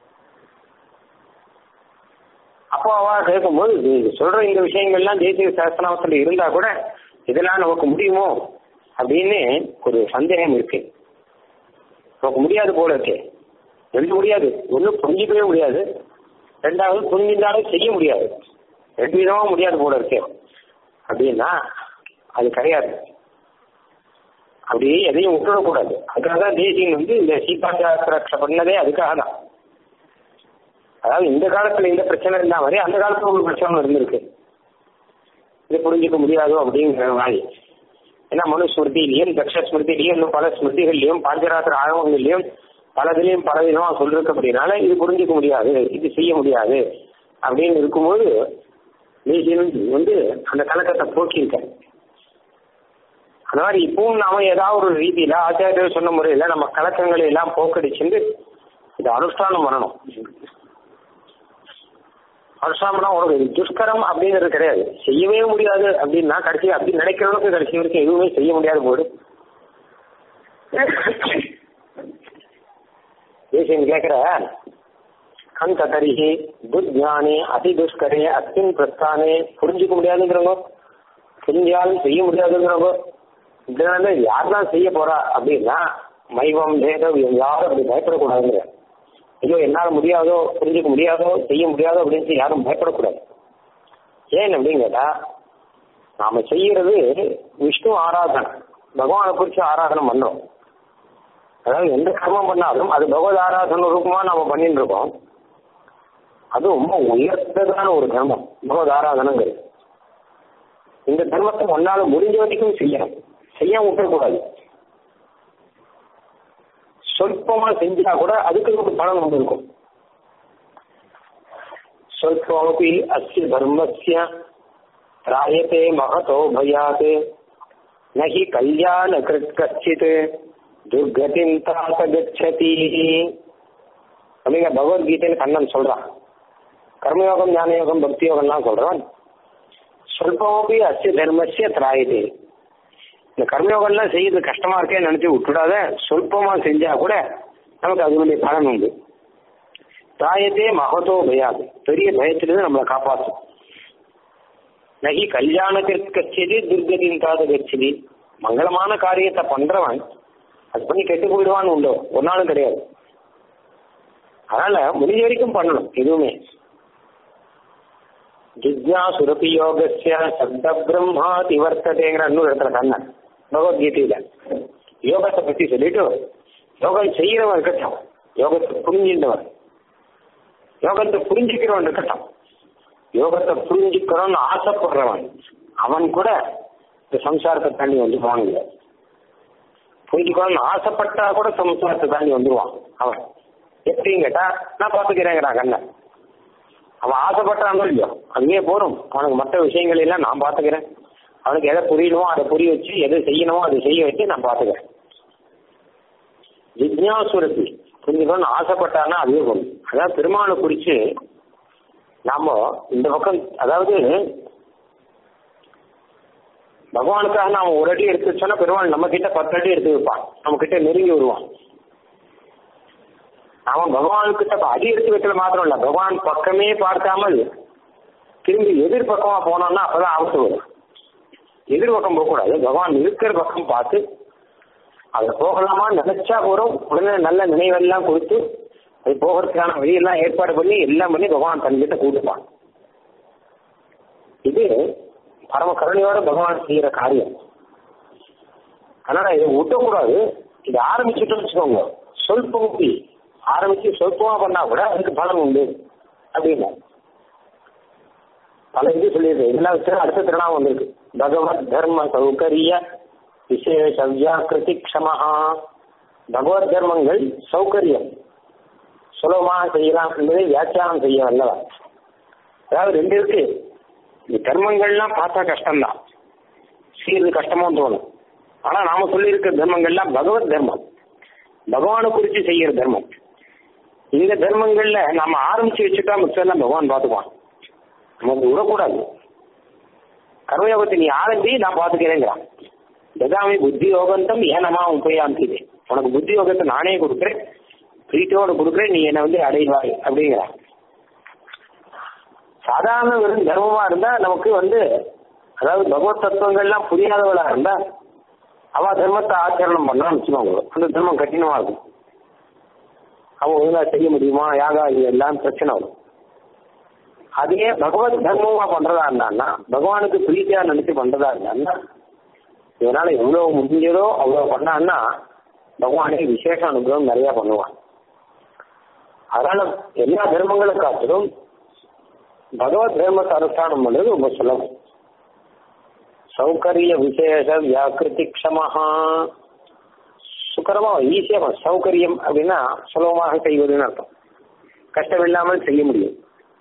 அப்போ அவ கேட்கும்போது நீங்க சொல்ற இந்த விஷயங்கள்லாம் தேசிய சாஸ்திரத்துல இருந்தா கூட இதெல்லாம் நமக்கு முடியுமோ அப்படின்னு ஒரு சந்தேகம் இருக்கு நமக்கு முடியாது போல இருக்கு ரெண்டு முடியாது ஒண்ணு புரிஞ்சிக்கவே முடியாது ரெண்டாவது புரிஞ்சிருந்தாலும் செய்ய முடியாது ரெண்டு விதமா முடியாது போல இருக்கு அப்படின்னா அது கிடையாது அப்படி எதையும் விட்டுடக்கூடாது அதுக்காக தான் தேசியம் வந்து இந்த சீதாந்திராட்ச பண்ணதே அதுக்காக தான் அதாவது இந்த காலத்துல இந்த பிரச்சனை இருந்தா மாதிரி அந்த காலத்துல ஒரு பிரச்சனை இருந்திருக்கு இது புரிஞ்சுக்க முடியாதோ அப்படிங்கிற மாதிரி ஏன்னா மனுஸ்மிருதியிலையும் தக்ஷ ஸ்மிருதியிலையும் இன்னும் பல ஸ்மிருதிகள்லையும் பாஞ்சராத்திர ஆகவங்கள்லையும் பலதுலையும் பல விதமா சொல்லிருக்கு அப்படின்னால இது புரிஞ்சுக்க முடியாது இது செய்ய முடியாது அப்படின்னு இருக்கும்போது தேசியன் வந்து அந்த கலக்கத்தை போக்கியிருக்க அந்த மாதிரி இப்பவும் நாம ஏதாவது ஒரு ரீதியில ஆச்சாரியர் சொன்ன முறையில நம்ம கலக்கங்களை எல்லாம் போக்கடிச்சுட்டு இதை அனுஷ்டானம் பண்ணணும் அனுஷ்டானம்னா உனக்கு துஷ்கரம் அப்படிங்கிறது கிடையாது செய்யவே முடியாது அப்படின்னா கடைசி அப்படி நினைக்கிறவனுக்கு கடைசி வரைக்கும் எதுவுமே செய்ய முடியாது போடு தேசியன் கேட்கிற கந்த தரிகி துர்ஞானே அதி துஷ்கரே அத்தின் பிரஸ்தானே புரிஞ்சுக்க முடியாதுங்கிறவங்க புரிஞ்சாலும் செய்ய முடியாதுங்கிறவங்க இப்படின்னா யார் தான் செய்ய போறா அப்படின்னா மைவம் வேதம் யாரும் அப்படி பயப்படக்கூடாதுங்கிற ஐயோ என்னால் முடியாதோ புரிஞ்சுக்க முடியாதோ செய்ய முடியாதோ அப்படின்னு யாரும் பயப்படக்கூடாது ஏன் அப்படின்னு கேட்டா நாம செய்யறது விஷ்ணு ஆராதனை பகவானை குறிச்சு ஆராதனை பண்ணோம் அதாவது எந்த கர்மம் பண்ணாலும் அது பகவத் ஆராதனை ரூபமா நாம பண்ணிட்டு இருக்கோம் அது ரொம்ப உயர்ந்ததான ஒரு தர்மம் பகவத் ஆராதனைங்கிறது இந்த தர்மத்தை ஒன்னால முடிஞ்ச வரைக்கும் செய்யணும் செய்யாம விட்டுறக்கூடாது சொல்பமா செஞ்சா கூட அதுக்கு ஒரு பலன் ஒன்று இருக்கும் சொல்பமபி அஸ்ய தர்மஸ்ய ராயத்தே மகதோ பயாத் நகி கல்யாண கிருத் கச்சித் துர்கதிம் தாச கச்சதி அப்படிங்கிற பகவத்கீதையில கண்ணன் சொல்றான் கர்மயோகம் ஞானயோகம் பக்தி யோகம்லாம் சொல்றான் சொல்பமபி அஸ்ய தர்மஸ்ய திராயதே இந்த கர்மயோகம்லாம் செய்யறது கஷ்டமா இருக்கேன்னு நினைச்சு விட்டுடாத சொல்பமா செஞ்சா கூட நமக்கு அதனுடைய பலன் உண்டு தாயத்தே மகத்தோ பயாது பெரிய பயத்திலிருந்து நம்மளை காப்பாற்றும் நகி கல்யாணத்திற்கு கச்சதி துர்கதின் காத கச்சதி மங்களமான காரியத்தை பண்றவன் அது பண்ணி கெட்டு போயிடுவான்னு உண்டோ ஒரு நாளும் கிடையாது அதனால முடிஞ்ச வரைக்கும் பண்ணணும் எதுவுமே ஜிக்யாசுரபி யோகஸ்ய சப்த பிரம்மா திவர்த்ததேங்கிற இன்னொரு இடத்துல கண்ணன் பகவத்கீதையில யோகத்தை பத்தி சொல்லிட்டு யோகம் செய்யறவன் இருக்கட்டும் யோகத்தை புரிஞ்சின்றவன் யோகத்தை புரிஞ்சுக்கிறவன் இருக்கட்டும் யோகத்தை புரிஞ்சுக்கிறவன் ஆசைப்படுறவன் அவன் கூட இந்த சம்சாரத்தை தாண்டி வந்துடுவான் இல்லை புரிஞ்சுக்கணும்னு ஆசைப்பட்டா கூட சம்சாரத்தை தாண்டி வந்துடுவான் அவன் எப்படின்னு கேட்டா நான் பார்த்துக்கிறேங்கிறா கண்ணன் அவன் ஆசைப்பட்டானோ இல்லையோ அதுவே போறோம் அவனுக்கு மற்ற விஷயங்கள் எல்லாம் நான் பார்த்துக்கிறேன் அவனுக்கு எதை புரியணுமோ அதை புரிய வச்சு எதை செய்யணுமோ அதை செய்ய வச்சு நான் பார்த்துக்கிறேன் ஜிக்யாசுரத்தி புரிஞ்சுக்கணும்னு ஆசைப்பட்டானா அதுவே போகும் அதாவது பெருமாளை குறிச்சு நாம இந்த பக்கம் அதாவது பகவானுக்காக நாம ஒரு அடி எடுத்து வச்சோன்னா பெருமாள் நம்ம கிட்ட பத்து அடி எடுத்து வைப்பான் நம்ம கிட்ட நெருங்கி வருவான் அவன் பகவானுக்கிட்ட அடி எடுத்து வைக்கல மாத்திரம் இல்ல பகவான் பக்கமே பார்க்காமல் திரும்பி எதிர்பக்கமா போனோம்னா அப்பதான் ஆபத்து வரும் எதிர்பக்கம் போகக்கூடாது பகவான் இருக்கிற பக்கம் பார்த்து அதை போகலாமா நினைச்சா போறோம் உடனே நல்ல நினைவெல்லாம் கொடுத்து அது போகிறதுக்கான வழியெல்லாம் ஏற்பாடு பண்ணி எல்லாம் பண்ணி பகவான் தன்கிட்ட கூட்டுப்பான் இது பரம கருணையோட பகவான் செய்யற காரியம் அதனால இதை விட்டக்கூடாது இது ஆரம்பிச்சுட்டோம்னு வச்சுக்கோங்க சொல்பமுப்பி ஆரம்பிச்சு சொற்பமா பண்ணா கூட அதுக்கு பலன் உண்டு அப்படின்னா பல இது சொல்லியிருக்கு இதெல்லாம் வச்சு அடுத்த திருநாமம் வந்திருக்கு பகவத் தர்ம சௌகரிய விசேஷ வியாக்கிருதி க்ஷமஹா பகவத் தர்மங்கள் சௌகரியம் சுலபமாக செய்யலாம் என்பதை வியாக்கியானம் செய்ய வல்லவர் அதாவது ரெண்டு இருக்கு இந்த தர்மங்கள்லாம் பார்த்தா கஷ்டம்தான் செய்யறது கஷ்டமா தோணும் ஆனா நாம சொல்லியிருக்க தர்மங்கள்லாம் பகவத் தர்மம் பகவானை குறித்து செய்யற தர்மம் இந்த தர்மங்கள்ல நாம ஆரம்பிச்சு வச்சுட்டா மிச்சம் பகவான் பார்த்துக்குவான் நமக்கு விடக்கூடாது கர்மயோகத்தை நீ ஆரம்பி நான் பார்த்துக்கிறேங்கிறான் ததாமி புத்தி யோகந்தம் ஏனமா உபயாந்திதே உனக்கு புத்தி யோகத்தை நானே கொடுக்குறேன் பிரீத்தியோட கொடுக்குறேன் நீ என்னை வந்து அடைவாய் அப்படிங்கிறான் சாதாரண வெறும் தர்மமா இருந்தா நமக்கு வந்து அதாவது பகவத் தத்துவங்கள்லாம் புரியாதவளா இருந்தா அவ தர்மத்தை ஆச்சரணம் பண்ணான்னு வச்சுக்கோங்க அந்த தர்மம் கடினமா இருக்கும் அவன் ஒழுங்கா செய்ய முடியுமா யாகா இது எல்லாம் பிரச்சனை வரும் அதே பகவத் தர்மமா பண்றதா இருந்தான்னா பகவானுக்கு பிரீத்தியா நினைச்சு பண்றதா இருந்தான்னா இதனால எவ்வளவு முடிஞ்சதோ அவ்வளவு பண்ணான்னா பகவானே விசேஷ அனுகிரகம் நிறைய பண்ணுவான் அதனால எல்லா தர்மங்களை காட்டிலும் பகவத் தர்மத்தை அனுஷ்டானம் பண்றது ரொம்ப சுலபம் சௌகரிய விசேஷ வியாக்கிருதி க்ஷமஹா சுக்கரமா ஈஸியா சௌகரியம் அப்படின்னா சுலபமாக செய்வதுன்னு அர்த்தம் கஷ்டமில்லாமல் செய்ய முடியும்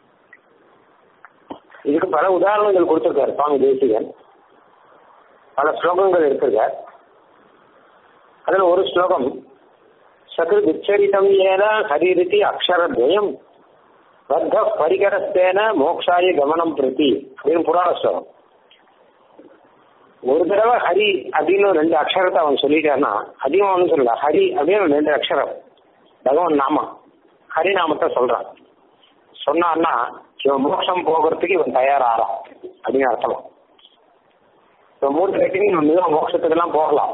இதுக்கு பல உதாரணங்கள் கொடுத்திருக்காரு சுவாமி தேசிகன் பல ஸ்லோகங்கள் இருக்கிறார் அதுல ஒரு ஸ்லோகம் சகு உச்சரிதம் ஏன ஹரிரிதி அக்ஷரத்வயம் பத்த பரிகரஸ்தேன மோக்ஷாய கமனம் பிரதி அப்படின்னு புராண ஸ்லோகம் ஒரு தடவை ஹரி அப்படின்னு ரெண்டு அக்ஷரத்தை அவன் சொல்லிட்டான்னா அதிகம் அவனு சொல்லல ஹரி அப்படின்னு ரெண்டு அக்ஷரம் பகவான் நாமா ஹரி நாமத்தை சொல்றான் சொன்னான்னா இவன் மோட்சம் போகிறதுக்கு இவன் தயாராகிறான் அப்படின்னு அர்த்தம் இப்போ மூர்த்தி கட்டி இவன் மோட்சத்துக்கெல்லாம் போகலாம்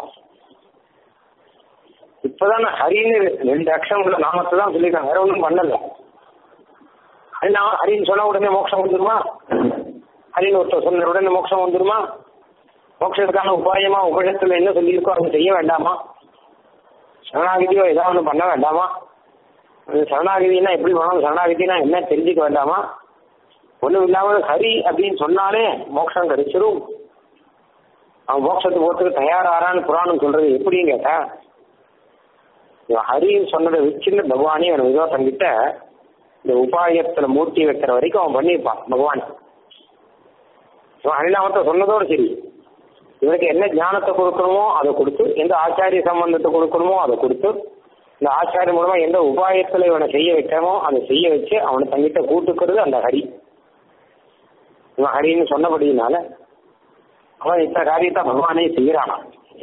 இப்பதான் ஹரின்னு ரெண்டு அக்ஷரம் உள்ள நாமத்தை தான் சொல்லியிருக்காங்க வேற ஒன்றும் பண்ணல ஹரி நாம ஹரின்னு சொன்ன உடனே மோட்சம் வந்துருமா ஹரின்னு ஒருத்தர் சொன்ன உடனே மோட்சம் வந்துருமா மோட்சத்துக்கான உபாயமா உபநிஷத்துல என்ன சொல்லியிருக்கோ அதை செய்ய வேண்டாமா சரணாகதியோ ஏதாவது ஒன்று பண்ண வேண்டாமா சரணாகதினா எப்படி பண்ணணும் சரணாகதினா என்ன தெரிஞ்சுக்க வேண்டாமா ஒன்றும் இல்லாமல் ஹரி அப்படின்னு சொன்னாலே மோட்சம் கிடைச்சிரும் அவன் மோட்சத்துக்கு போகிறதுக்கு தயாராரான்னு புராணம் சொல்றது எப்படின்னு கேட்டா இவன் ஹரின்னு சொன்னதை வச்சுன்னு பகவானே அவன் விதோத்தங்கிட்ட இந்த உபாயத்துல மூர்த்தி வைக்கிற வரைக்கும் அவன் பண்ணியிருப்பான் பகவான் இவன் ஹரிநாமத்தை சொன்னதோடு சரி இவனுக்கு என்ன ஞானத்தை கொடுக்கணுமோ அதை கொடுத்து எந்த ஆச்சாரிய சம்பந்தத்தை கொடுக்கணுமோ அதை கொடுத்து இந்த ஆச்சாரிய மூலமா எந்த உபாயத்துல இவனை செய்ய வைக்கணுமோ அதை செய்ய வச்சு அவனை தங்கிட்ட கூட்டுக்கிறது அந்த ஹரி இவன் ஹரின்னு சொன்னபடினால அவன் இத்தனை காரியத்தை பகவானே செய்யறானா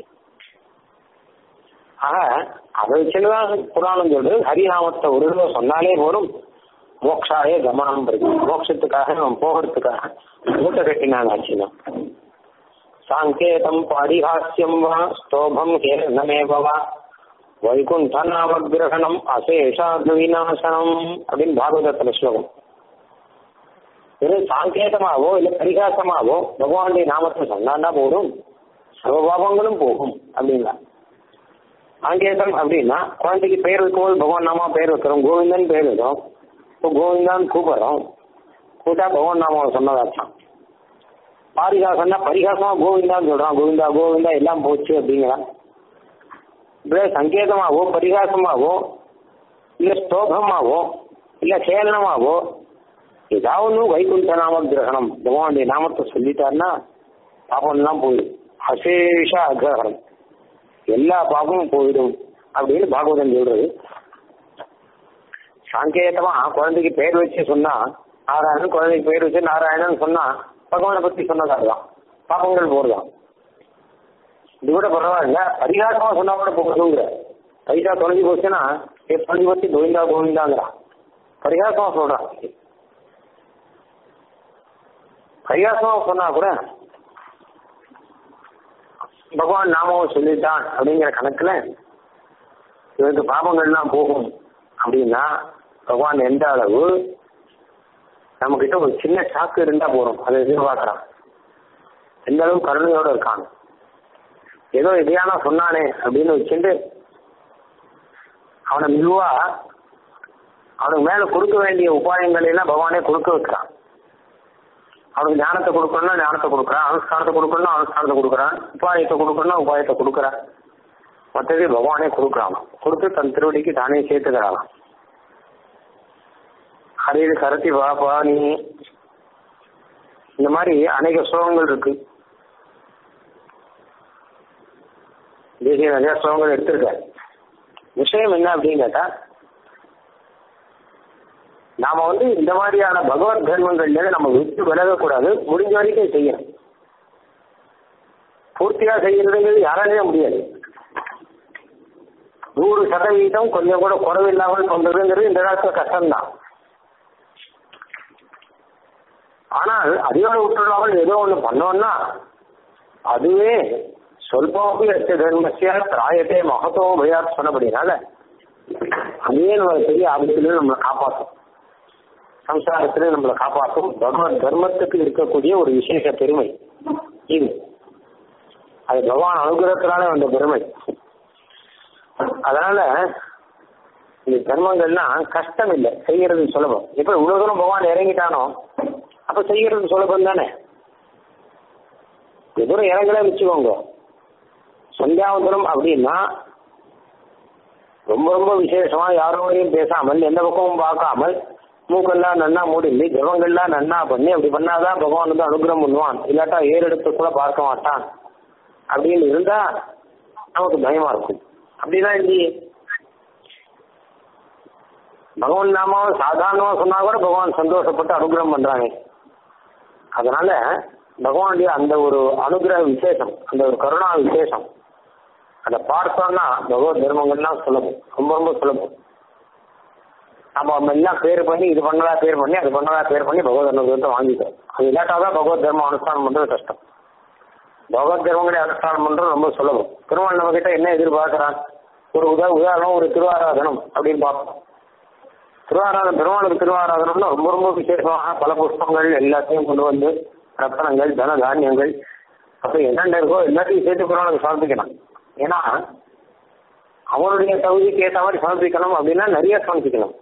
ஆக அதை வச்சுதான் புராணம் சொல்றது ஹரிநாமத்தை ஒரு தடவை சொன்னாலே போதும் மோக்ஷாய கமனம் இருக்கு மோட்சத்துக்காக அவன் போகிறதுக்காக மூட்டை கட்டினான் ஆச்சுன்னா சாங்கேதம் பாரிஹாஸ்யம் வா ஸ்தோபம் கேனமேவ வா வைகுண்ட நாமகிரகணம் அசேஷாத் விநாசனம் அப்படின்னு பாகவதத்துல ஸ்லோகம் வெறும் சாங்கேதமாவோ இல்ல பரிகாசமாவோ பகவானுடைய நாமத்தை சொன்னாண்டா போதும் சர்வபாவங்களும் போகும் அப்படின்னா சாங்கேதம் அப்படின்னா குழந்தைக்கு பெயர் வைக்கும்போது பகவான் நாமா பெயர் வைக்கிறோம் கோவிந்தன் பெயர் வைக்கிறோம் இப்போ கோவிந்தான் கூப்பிடுறோம் கூட்டா பகவான் நாமாவை சொன்னதாச்சான் பாரிகாசம்னா பரிகாசமா கோவிந்தான்னு சொல்றான் கோவிந்தா கோவிந்தா எல்லாம் போச்சு அப்படிங்கிறான் இப்படியே சங்கேதமாவோ பரிகாசமாவோ இல்ல ஸ்தோகமாவோ இல்ல கேளனமாவோ ஏதாவது வைகுண்ட நாம கிரகணம் பகவானுடைய நாமத்தை சொல்லிட்டாருன்னா பாபம்லாம் போயிடும் அசேஷ அகிரகணம் எல்லா பாபமும் போயிடும் அப்படின்னு பாகவதன் சொல்றது சாங்கேதமா குழந்தைக்கு பேர் வச்சு சொன்னா நாராயணன் குழந்தைக்கு பேர் வச்சு நாராயணன் சொன்னா பகவானை பத்தி சொன்னதாகலாம் பாபங்கள் போறதான் இது கூட பரவாயில்ல பரிகாரமா சொன்னா கூட போகுதுங்கிற பைசா தொலைஞ்சு போச்சுன்னா ஏ தொலைஞ்சு போச்சு கோவிந்தா கோவிந்தாங்கிறான் பரிகாசமா சொல்றான் பரிகாசமா சொன்னா கூட பகவான் நாமாவும் சொல்லிட்டான் அப்படிங்கிற கணக்குல இவருக்கு பாபங்கள்லாம் போகும் அப்படின்னா பகவான் எந்த அளவு நம்ம கிட்ட ஒரு சின்ன சாக்கு இருந்தா போறோம் அதை எதிர்பார்க்கறான் எந்த அளவு கருணையோட இருக்காங்க ஏதோ எதையானா சொன்னானே அப்படின்னு வச்சுட்டு அவனை மெதுவா அவனுக்கு மேல கொடுக்க வேண்டிய உபாயங்களை எல்லாம் பகவானே கொடுக்க வைக்கிறான் அவனுக்கு ஞானத்தை கொடுக்கணும்னா ஞானத்தை கொடுக்குறான் அனுஷ்டானத்தை கொடுக்கணும்னா அனுஷ்டானத்தை கொடுக்குறான் உபாயத்தை கொடுக்கணும்னா உபாயத்தை கொடுக்குறான் மற்றதே பகவானே கொடுக்குறான் கொடுத்து தன் திருவடிக்கு தானே சேர்த்துக்கிறான் ஹரிது கரத்தி பாபா நீ இந்த மாதிரி அநேக ஸ்லோகங்கள் இருக்கு தேசிய நிறைய ஸ்லோகங்கள் எடுத்திருக்க விஷயம் என்ன அப்படின்னு கேட்டா நாம வந்து இந்த மாதிரியான பகவத் தர்மங்கள்ல நம்ம விட்டு விலகக்கூடாது முடிஞ்ச வரைக்கும் செய்யணும் பூர்த்தியா செய்யறதுங்கிறது யாராலே முடியாது நூறு சதவீதம் கொஞ்சம் கூட குறைவில்லாமல் பண்றதுங்கிறது இந்த காலத்துல கஷ்டம்தான் ஆனால் அதிகார விட்டுள்ளாமல் ஏதோ ஒண்ணு பண்ணோம்னா அதுவே சொல்பமபி அச்ச தர்மசிய பிராயத்தே மகத்தோ பயாத் சொன்னபடினால அதுவே நம்ம பெரிய ஆபத்திலே நம்மளை காப்பாற்றும் சம்சாரத்திலே நம்மளை காப்பாற்றும் பகவத் தர்மத்துக்கு இருக்கக்கூடிய ஒரு விசேஷ பெருமை இது அது பகவான் அனுகிரகத்தினாலே வந்த பெருமை அதனால இந்த தர்மங்கள்லாம் கஷ்டம் இல்லை செய்யறது சுலபம் இப்ப இவ்வளவு தூரம் பகவான் இறங்கிட்டானோ அப்ப செய்யறது சுலபம் தானே தூரம் இறங்கல வச்சுக்கோங்க சந்தியாவந்தனம் அப்படின்னா ரொம்ப ரொம்ப விசேஷமா யாரோடையும் பேசாமல் எந்த பக்கமும் பார்க்காமல் மூக்கெல்லாம் நன்னா மூடிந்து ஜபங்கள்லாம் நன்னா பண்ணி அப்படி பண்ணாதான் பகவான் வந்து அனுகிரகம் பண்ணுவான் இல்லாட்டா ஏறெடுத்து கூட பார்க்க மாட்டான் அப்படின்னு இருந்தா நமக்கு பயமா இருக்கும் அப்படிதான் இல்லையே பகவான் நாமாவை சாதாரணமா சொன்னா கூட பகவான் சந்தோஷப்பட்டு அனுகிரகம் பண்றாங்க அதனால பகவானுடைய அந்த ஒரு அனுகிரக விசேஷம் அந்த ஒரு கருணா விசேஷம் அதை பார்த்தோம்னா பகவத் தர்மங்கள்லாம் சுலபம் ரொம்ப ரொம்ப சுலபம் நம்ம எல்லாம் பேர் பண்ணி இது பண்ணதா பேர் பண்ணி அது பண்ணதா பேர் பண்ணி பகவத் அனுகிரகத்தை வாங்கிக்கிறோம் அது இல்லாட்டாதான் பகவத் தர்மம் அனுஷ்டானம் பண்றது கஷ்டம் பகவத் தர்மங்களை அனுஷ்டானம் பண்றது ரொம்ப சுலபம் திருமணம் நம்ம கிட்ட என்ன எதிர்பார்க்கிறான் ஒரு உதா உதாரணம் ஒரு திருவாராதனம் அப்படின்னு பார்ப்போம் திருவாராதனம் பெருமாளுக்கு திருவாராதனம்னா ரொம்ப ரொம்ப விசேஷமாக பல புஷ்பங்கள் எல்லாத்தையும் கொண்டு வந்து ரத்தனங்கள் தன தானியங்கள் அப்புறம் என்னென்ன இருக்கோ எல்லாத்தையும் சேர்த்து பெருமாளுக்கு சமர்ப்பிக்கணும் ஏன்னா அவனுடைய தகுதிக்கு ஏற்ற மாதிரி சமர்ப்பிக்கணும் அப்படின்னா நிறைய சமர்ப்பிக்கணும்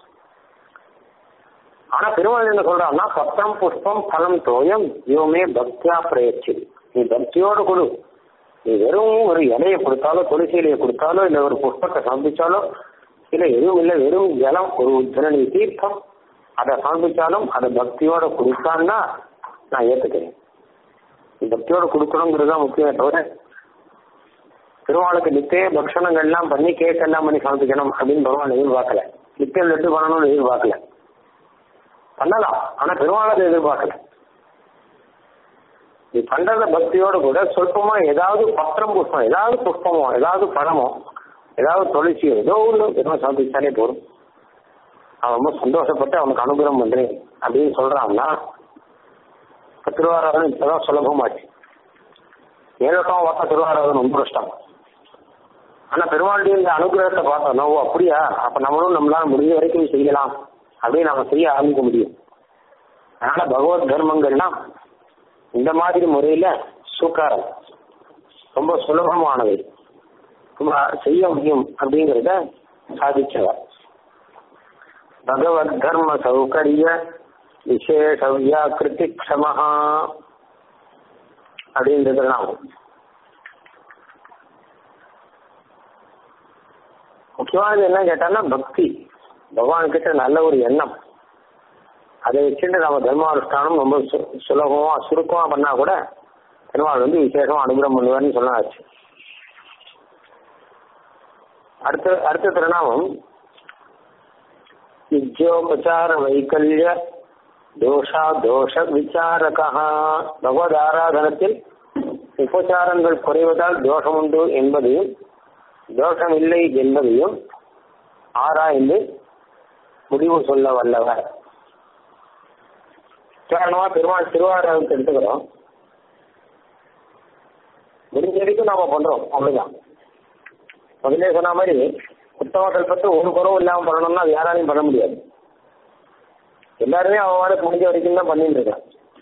ஆனா பெருமாள் என்ன சொல்றான்னா பத்திரம் புஷ்பம் பலம் தோயம் இவமே பக்தியா பிரயச்சு நீ பக்தியோடு கொடு நீ வெறும் ஒரு இலையை கொடுத்தாலோ துளசி இலையை கொடுத்தாலோ இல்ல ஒரு புஷ்பத்தை சமர்ப்பிச்சாலோ இல்ல எதுவும் இல்லை வெறும் ஜலம் ஒரு ஜனனி தீர்த்தம் அதை சமர்ப்பிச்சாலும் அதை பக்தியோட கொடுத்தான்னா நான் ஏத்துக்கிறேன் பக்தியோட கொடுக்கணுங்கிறது தான் முக்கியமே தவிர திருவாளுக்கு நித்திய பக்ஷணங்கள்லாம் பண்ணி கேக் எல்லாம் பண்ணி சமர்ப்பிக்கணும் அப்படின்னு பகவான் எதிர்பார்க்கல நித்தியம் லட்டு பண்ணணும்னு எதிர்பார்க்கல பண்ணலாம் ஆனா பெருமாளை எதிர்பார்க்கல நீ பண்றத பக்தியோட கூட சொல்பமா ஏதாவது பத்திரம் புஷ்பம் ஏதாவது புஷ்பமோ ஏதாவது பழமோ ஏதாவது தொலைச்சியோ ஏதோ ஒன்று எதுவும் சமர்ப்பிச்சாலே போதும் அவன் ரொம்ப சந்தோஷப்பட்டு அவனுக்கு அனுகிரகம் பண்றேன் அப்படின்னு சொல்றான்னா திருவாராதனம் இப்பதான் சுலபமாச்சு ஏழக்கம் பார்த்தா திருவாராதனம் ரொம்ப கஷ்டம் ஆனா பெருமாளுடைய இந்த அனுகிரகத்தை பார்த்தோம்னா ஓ அப்படியா அப்ப நம்மளும் நம்மளால முடிஞ்ச வரைக்கும் செய்யலாம் அப்படின்னு நம்ம செய்ய ஆரம்பிக்க முடியும் அதனால பகவத் தர்மங்கள்லாம் இந்த மாதிரி முறையில சுக்காரம் ரொம்ப சுலபமானவை செய்ய முடியும் அப்படிங்கிறத சாதிச்சவர் பகவத் தர்ம சௌகரிய விசேஷ வியாக்கிருதி க்ஷமஹா அப்படின்றதுலாம் முக்கியமானது என்ன கேட்டான்னா பக்தி பகவான் கிட்ட நல்ல ஒரு எண்ணம் அதை வச்சுட்டு நம்ம தர்மானுஷ்டானம் ரொம்ப சுலபமா சுருக்கமா பண்ணா கூட பெருமாள் வந்து விசேஷமா அனுகிரகம் பண்ணுவார்னு சொன்னாச்சு அடுத்த அடுத்த திருநாமம் வித்யோபச்சார வைக்கல்ய தோஷா தோஷ விசாரகா பகவத் ஆராதனத்தில் உபச்சாரங்கள் குறைவதால் தோஷம் உண்டு என்பதையும் தோஷம் இல்லை என்பதையும் ஆராய்ந்து முடிவு சொல்ல வல்லவர் காரணமா பெருமாள் திருவாரூரத்தை எடுத்துக்கிறோம் முடிஞ்ச வரைக்கும் நாம பண்றோம் அவ்வளவுதான் முதலே சொன்ன மாதிரி உத்தம கல்பத்தை ஒரு குறவும் இல்லாம பண்ணணும்னா அது யாராலையும் பண்ண முடியாது எல்லாருமே அவன் முடிஞ்ச வரைக்கும் தான் பண்ணிட்டு இருக்கான்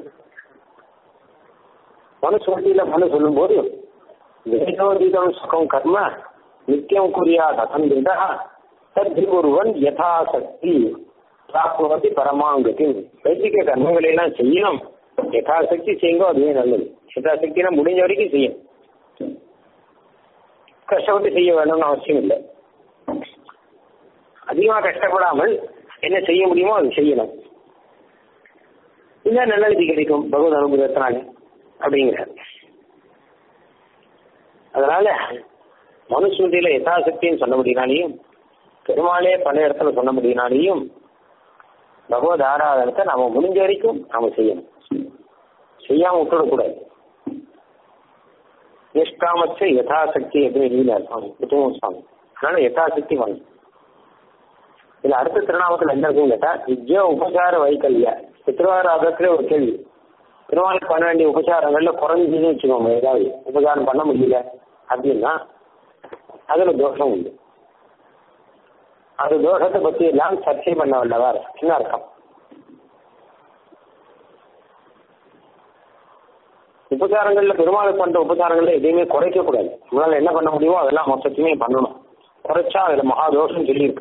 மனு சொல்லியில மனு சொல்லும் போது வேதோதீதம் சுகம் கர்ம நித்தியம் குறியா அசந்திதா தத்தி ஒருவன் யதாசக்தி பிராப்னுவதி பரமாங்கதி வைதிக கர்மங்களை எல்லாம் செய்யணும் யதாசக்தி செய்யுங்க அதுவே நல்லது யதாசக்தினா முடிஞ்ச வரைக்கும் செய்யும் கஷ்டப்பட்டு செய்ய வேணும்னு அவசியம் இல்லை அதிகமா கஷ்டப்படாமல் என்ன செய்ய முடியுமோ அது செய்யணும் இல்ல நல்லது கிடைக்கும் பகவத் அனுகிரகத்தினால அப்படிங்கிற அதனால மனுஷனுடைய யதாசக்தின்னு சொன்ன முடியினாலையும் பெருமாளே பல இடத்துல சொன்ன முடியினாலையும் பகவத் ஆராதனத்தை நாம முடிஞ்ச வரைக்கும் நாம செய்யணும் செய்யாம விட்டுடக்கூடாது நிஷ்காமச்ச யதாசக்தி அப்படின்னு எழுதினார் சுவாமி புத்தகம் சுவாமி அதனால யதாசக்தி வேணும் இதுல அடுத்த திருநாமத்தில் என்ன இருக்குன்னு கேட்டா வித்யா உபசார வைக்கல்ய திருவாராதத்துல ஒரு கேள்வி திருவாரூர் பண்ண வேண்டிய உபசாரங்கள்ல குறைஞ்சுன்னு வச்சுக்கோங்க ஏதாவது உபசாரம் பண்ண முடியல அப்படின்னா அதுல தோஷம் உண்டு அது தோஷத்தை பத்தி எல்லாம் சர்ச்சை பண்ண வல்லவர் என்ன அர்த்தம் உபசாரங்கள்ல பெருமாள் பண்ற உபசாரங்கள்ல எதையுமே குறைக்க கூடாது நம்மளால என்ன பண்ண முடியுமோ அதெல்லாம் மொத்தத்தையுமே பண்ணணும் குறைச்சா அதுல மகாதோஷம் சொல்லியிருக்கு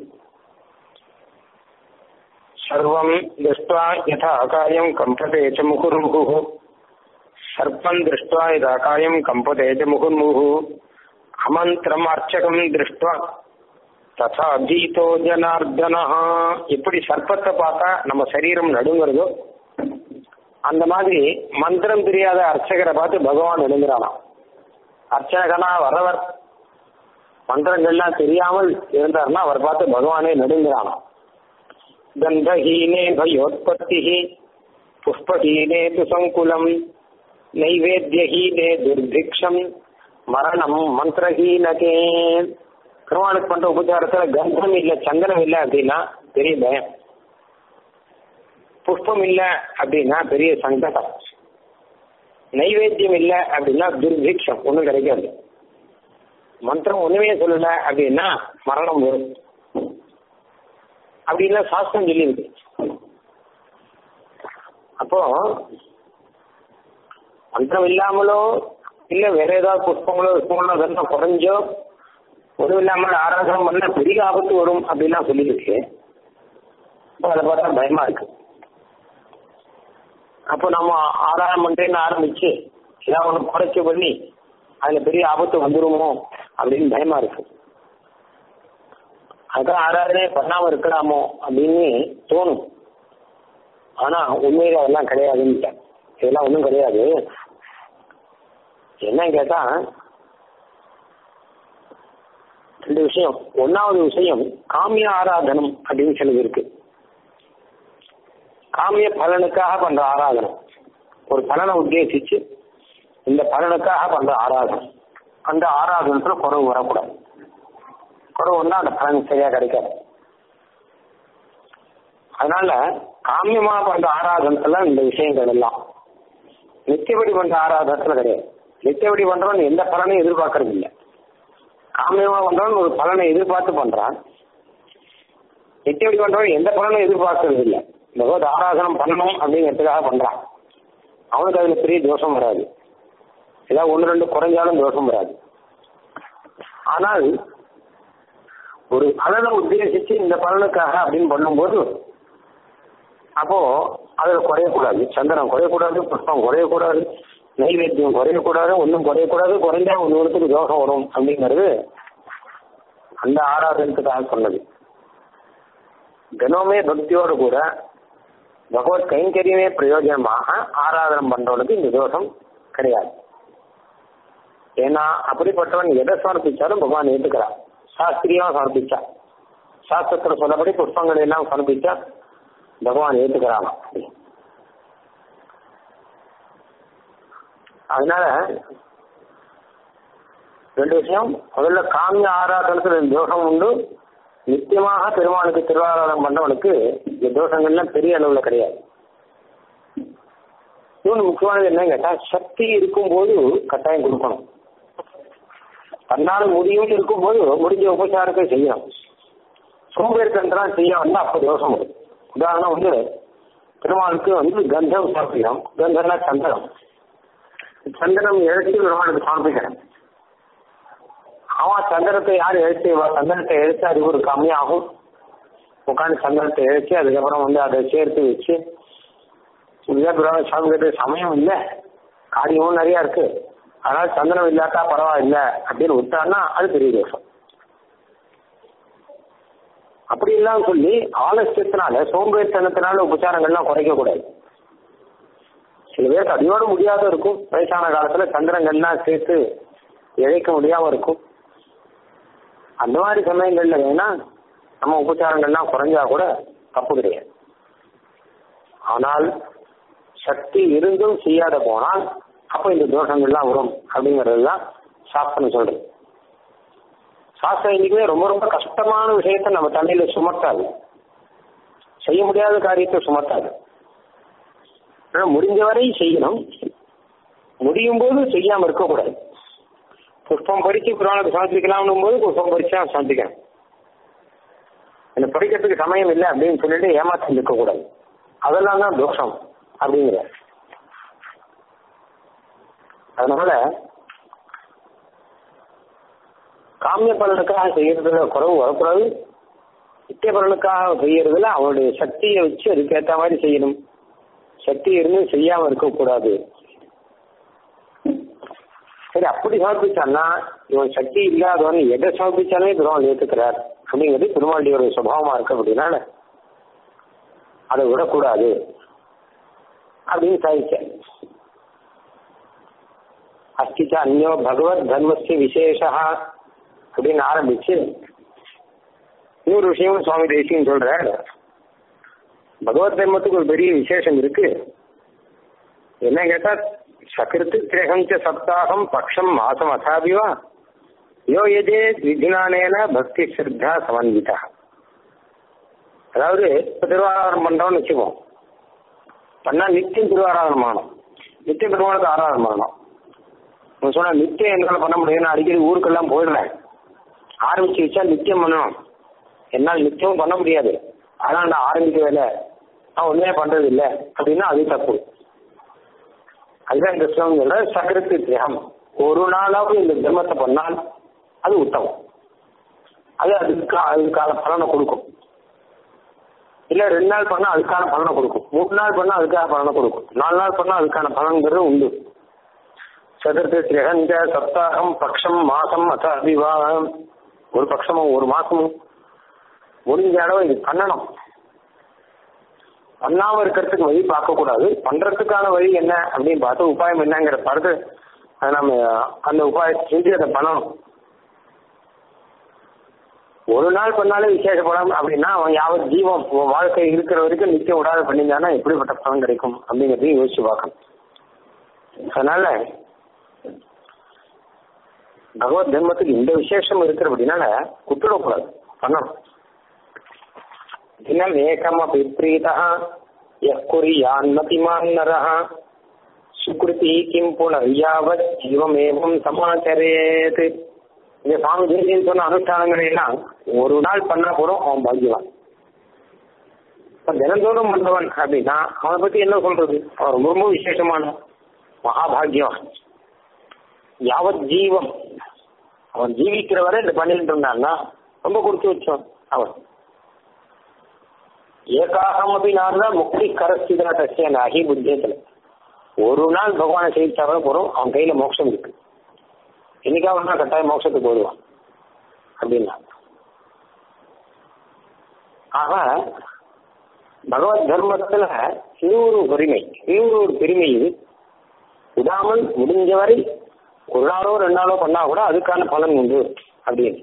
சர்வம் திருஷ்டுவா யதா காரியம் கம்பதே ச முகுர்முகு சர்ப்பம் திருஷ்டுவா இதாக்காயம் கம்பதேஜ முகுர்முகு அமந்திரம் அர்ச்சகம் திருஷ்டுவா ததா பீதோ ஜனார்தனா எப்படி சர்ப்பத்தை பார்த்தா நம்ம சரீரம் நடுங்கிறதோ அந்த மாதிரி மந்திரம் தெரியாத அர்ச்சகரை பார்த்து பகவான் நடுங்கிறானாம் அர்ச்சகனா வரவர் மந்திரங்கள்லாம் தெரியாமல் இருந்தார்னா அவர் பார்த்து பகவானே நடுங்கிறானாம் கந்தஹீனே பயோத்பத்தி புஷ்பஹீனே து சங்குலம் நைவேத்தியஹீனே துர்பிக்ஷம் மரணம் மந்திரஹீனகே பெருமாளுக்கு பண்ற உபச்சாரத்துல கந்தம் இல்ல சந்தனம் இல்ல அப்படின்னா பெரிய பயம் புஷ்பம் இல்ல அப்படின்னா பெரிய சங்கடம் நைவேத்தியம் இல்ல அப்படின்னா துர்பிக்ஷம் ஒண்ணும் கிடைக்காது மந்திரம் ஒண்ணுமே சொல்லல அப்படின்னா மரணம் வரும் அப்படின்னா சாஸ்திரம் சொல்லியிருக்கு அப்போ மந்திரம் இல்லாமலோ இல்ல வேற ஏதாவது புஷ்பங்களோ புஷ்பங்களோ அதெல்லாம் குறைஞ்சோ ஒன்றும் இல்லாமல் ஆராதனை பண்ண பெரிய ஆபத்து வரும் அப்படின்லாம் சொல்லியிருக்கு அப்போ அதை பார்த்தா பயமா இருக்கு அப்போ நம்ம ஆராதனை பண்றேன்னு ஆரம்பிச்சு ஏதாவது ஒன்று குறைச்சி பண்ணி அதுல பெரிய ஆபத்து வந்துருமோ அப்படின்னு பயமா இருக்கு அதான் ஆராதனை பண்ணாம இருக்கலாமோ அப்படின்னு தோணும் ஆனா உண்மையில அதெல்லாம் கிடையாதுன்னு இதெல்லாம் ஒன்றும் கிடையாது என்ன கேட்டா ரெண்டு விஷயம் ஒன்னாவது விஷயம் காமிய ஆராதனம் அப்படின்னு சிலது இருக்கு காமிய பலனுக்காக பண்ற ஆராதனம் ஒரு பலனை உத்தேசிச்சு இந்த பலனுக்காக பண்ற ஆராதனம் அந்த ஆராதனத்துல குறவு வரக்கூடாது குறவு வந்தா அந்த பலன் சரியா கிடைக்காது அதனால காமியமா பண்ற ஆராதனத்துல இந்த விஷயங்கள் எல்லாம் நித்தியபடி பண்ற ஆராதனத்துல கிடையாது நித்தியபடி பண்றவன் எந்த பலனையும் எதிர்பார்க்கறது இல்லை காமியமா பண்றவன் ஒரு பலனை எதிர்பார்த்து பண்றான் நித்தியபடி பண்றவன் எந்த பலனும் எதிர்பார்க்கறது இல்லை பகவத் ஆராதனம் பண்ணணும் அப்படிங்கிறதுக்காக பண்றான் அவனுக்கு அதுல பெரிய தோஷம் வராது ஏதாவது ஒன்று ரெண்டு குறைஞ்சாலும் தோஷம் வராது ஆனால் ஒரு பலனை உத்தேசிச்சு இந்த பலனுக்காக அப்படின்னு பண்ணும்போது அப்போ அதுல குறையக்கூடாது சந்திரன் குறையக்கூடாது புஷ்பம் குறையக்கூடாது நைவேத்தியம் குறையக்கூடாது ஒன்றும் குறையக்கூடாது குறைஞ்சா ஒன்று ஒருத்தருக்கு தோஷம் வரும் அப்படிங்கிறது அந்த ஆராதனத்துக்காக சொன்னது தினமே பக்தியோடு கூட பகவத் கைங்கரியமே பிரயோஜனமாக ஆராதனம் பண்றவனுக்கு இந்த தோஷம் கிடையாது ஏன்னா அப்படிப்பட்டவன் எதை சமர்ப்பிச்சாலும் பகவான் ஏற்றுக்கிறான் சாஸ்திரியா சமர்ப்பிச்சா சாஸ்திரத்துல சொன்னபடி புஷ்பங்கள் எல்லாம் சமர்ப்பிச்சா பகவான் ஏற்றுக்கிறான் அதனால ரெண்டு விஷயம் முதல்ல காமிய ஆராதனத்துல தோஷம் உண்டு நித்தியமாக பெருமாளுக்கு திருவாராதனம் பண்ணவனுக்கு இந்த தோஷங்கள்லாம் பெரிய அளவுல கிடையாது இன்னொன்று முக்கியமானது என்ன கேட்டா சக்தி இருக்கும்போது கட்டாயம் கொடுக்கணும் தன்னால் முடியும் இருக்கும்போது முடிஞ்ச உபச்சாரத்தை செய்யணும் சோம்பேற்கன்றான் செய்ய வந்தா அப்ப தோஷம் வரும் உதாரணம் வந்து பெருமாளுக்கு வந்து கந்தம் சமர்ப்பிக்கிறோம் கந்தம்னா சந்தனம் சந்தனம் எழுச்சி பெருமாளுக்கு சமர்ப்பிக்கிறேன் அவன் சந்தனத்தை யார் எழுச்சி சந்தனத்தை எழுத்து அது ஒரு கம்மியாகும் உட்காந்து சந்தனத்தை எழுச்சி அதுக்கப்புறம் வந்து அதை சேர்த்து வச்சு பெருமாள் சாமி சமயம் இல்லை காரியமும் நிறைய இருக்கு அதனால சந்தனம் இல்லாட்டா பரவாயில்ல அப்படின்னு விட்டான்னா அது பெரிய தோஷம் அப்படி இல்லாம சொல்லி ஆலசியத்தினால சோம்பேறித்தனத்தினால உபச்சாரங்கள்லாம் குறைக்க கூடாது சில பேருக்கு அடியோட முடியாத இருக்கும் வயசான காலத்துல சந்திரங்கள்லாம் சேர்த்து இழைக்க முடியாம இருக்கும் அந்த மாதிரி சமயங்கள்ல வேணா நம்ம உபச்சாரங்கள்லாம் குறைஞ்சா கூட தப்பு கிடையாது ஆனால் சக்தி இருந்தும் செய்யாத போனால் அப்போ இந்த தோஷங்கள்லாம் வரும் அப்படிங்கிறது தான் சாஸ்திரம் சொல்றது சாஸ்திரம் இன்னைக்குமே ரொம்ப ரொம்ப கஷ்டமான விஷயத்த நம்ம தலையில சுமத்தாது செய்ய முடியாத காரியத்தை சுமத்தாது முடிஞ்சவரை செய்யணும் முடியும் போது செய்யாம இருக்கக்கூடாது புஷ்பம் பறிச்சு புராணத்தை சமர்ப்பிக்கலாம்னும் போது புஷ்பம் பறிச்சா சமர்ப்பிக்கணும் எனக்கு படிக்கிறதுக்கு சமயம் இல்லை அப்படின்னு சொல்லிட்டு ஏமாற்றம் இருக்கக்கூடாது அதெல்லாம் தான் தோஷம் அப்படிங்கிற அதனால காமிய பலனுக்காக செய்யறதுல குறவு வரக்கூடாது நித்திய பலனுக்காக செய்யறதுல அவனுடைய சக்தியை வச்சு அதுக்கேற்ற மாதிரி செய்யணும் சக்தி இருந்து செய்யாம இருக்கக்கூடாது சரி அப்படி சமர்ப்பிச்சான்னா இவன் சக்தி இல்லாதவன் எதை சமர்ப்பிச்சாலே பெருமாள் ஏத்துக்கிறார் அப்படிங்கிறது பெருமாளுடைய ஒரு சுபாவமா இருக்கு அப்படின்னால அதை விடக்கூடாது அப்படின்னு சாதிச்சேன் அஸ்திச்ச அந்யோ பகவத் தர்மஸ்ய விசேஷா அப்படின்னு ஆரம்பிச்சு இன்னொரு விஷயமும் சுவாமி தேசியம் சொல்ற பகவத் தர்மத்துக்கு ஒரு பெரிய விசேஷம் இருக்கு என்ன கேட்டா சகிருத்து திரேகம் ச சப்தாகம் பக்ஷம் மாசம் அசாபிவா யோ எதே விதினானேன பக்தி ஸ்ரத்தா சமன்விதா அதாவது இப்ப திருவாராதனம் பண்றோம்னு வச்சுப்போம் பண்ணா நித்தியம் திருவாராதனம் ஆகணும் நித்தியம் பெருமாளுக்கு ஆராதனம் பண்ணணும் நீங்க சொன்னா நித்தியம் என்னால பண்ண முடியும் நான் அடிக்கடி ஊருக்கெல்லாம் போயிடுறேன் ஆரம்பிச்சு வச்சா நித்தியம் பண்ணணும் என்னால் நித்தியமும் பண்ண முடியாது ஆனால் நான் ஆரம்பிக்க வேலை நான் ஒண்ணுமே பண்றது இல்லை அப்படின்னா அது தப்பு அதுதான் இந்த ஸ்லோகம் சொல்ற சக்கரத்து தியாகம் ஒரு நாளாவது இந்த தர்மத்தை பண்ணால் அது உத்தமம் அது அதுக்கு அதுக்கான பலனை கொடுக்கும் இல்ல ரெண்டு நாள் பண்ணா அதுக்கான பலனை கொடுக்கும் மூணு நாள் பண்ணா அதுக்கான பலனை கொடுக்கும் நாலு நாள் பண்ணா அதுக்கான பலன்கிறது உண்டு சதுர்த்தி திரகஞ்ச சப்தாகம் பக்ஷம் மாசம் அத்த அபிவாகம் ஒரு பட்சமும் ஒரு மாசமும் முடிஞ்ச அளவு இது பண்ணணும் பண்ணாம இருக்கிறதுக்கு வழி பார்க்க கூடாது பண்றதுக்கான வழி என்ன அப்படின்னு பார்த்து உபாயம் என்னங்கிற பார்த்து அதை நம்ம அந்த உபாயத்தை செஞ்சு அதை பண்ணணும் ஒரு நாள் பண்ணாலே விசேஷப்படம் அப்படின்னா அவன் யாவது ஜீவம் உன் வாழ்க்கை இருக்கிற வரைக்கும் நிச்சயம் விடாத பண்ணியிருந்தானா எப்படிப்பட்ட பலன் கிடைக்கும் அப்படிங்கிறதையும் யோசிச்சு பார்க்கணும் அதனால பகவத் தர்மத்துக்கு இந்த விசேஷம் இருக்கிறபடினால விட்டுடக்கூடாது பண்ணணும் தினம் ஏகமபி பிரீதா யக்குரியான்மதிமான் நரஹ சுக்ருதி கிம் புனர்யாவத் ஜீவமேவம் சமாச்சரேத் இந்த சுவாமி தேசியன் சொன்ன அனுஷ்டானங்களை எல்லாம் ஒரு நாள் பண்ணா போதும் அவன் பாக்கியவான் இப்ப தினந்தோறும் பண்றவன் அப்படின்னா அவனை பத்தி என்ன சொல்றது அவன் ரொம்ப ரொம்ப விசேஷமான மகாபாகியவான் யாவத் ஜீவம் அவன் ஜீவிக்கிற வரை இந்த பண்ணிட்டு இருந்தான்னா ரொம்ப கொடுத்து வச்சோம் அவன் ஏகாகமபி நார்தா முக்தி கரஸ்திதா தசிய நாகி புத்தியத்துல ஒரு நாள் பகவானை சேவிச்சாவே போறோம் அவன் கையில மோட்சம் இருக்கு என்னைக்கா ஒன்றா கட்டாயம் மோட்சத்துக்கு போயிடுவான் அப்படின்னா ஆக பகவத் தர்மத்துல இன்னொரு பெருமை இன்னொரு ஒரு பெருமை இது விடாமல் முடிஞ்சவரை ஒரு நாளோ ரெண்டு நாளோ பண்ணா கூட அதுக்கான பலன் உண்டு அப்படின்னு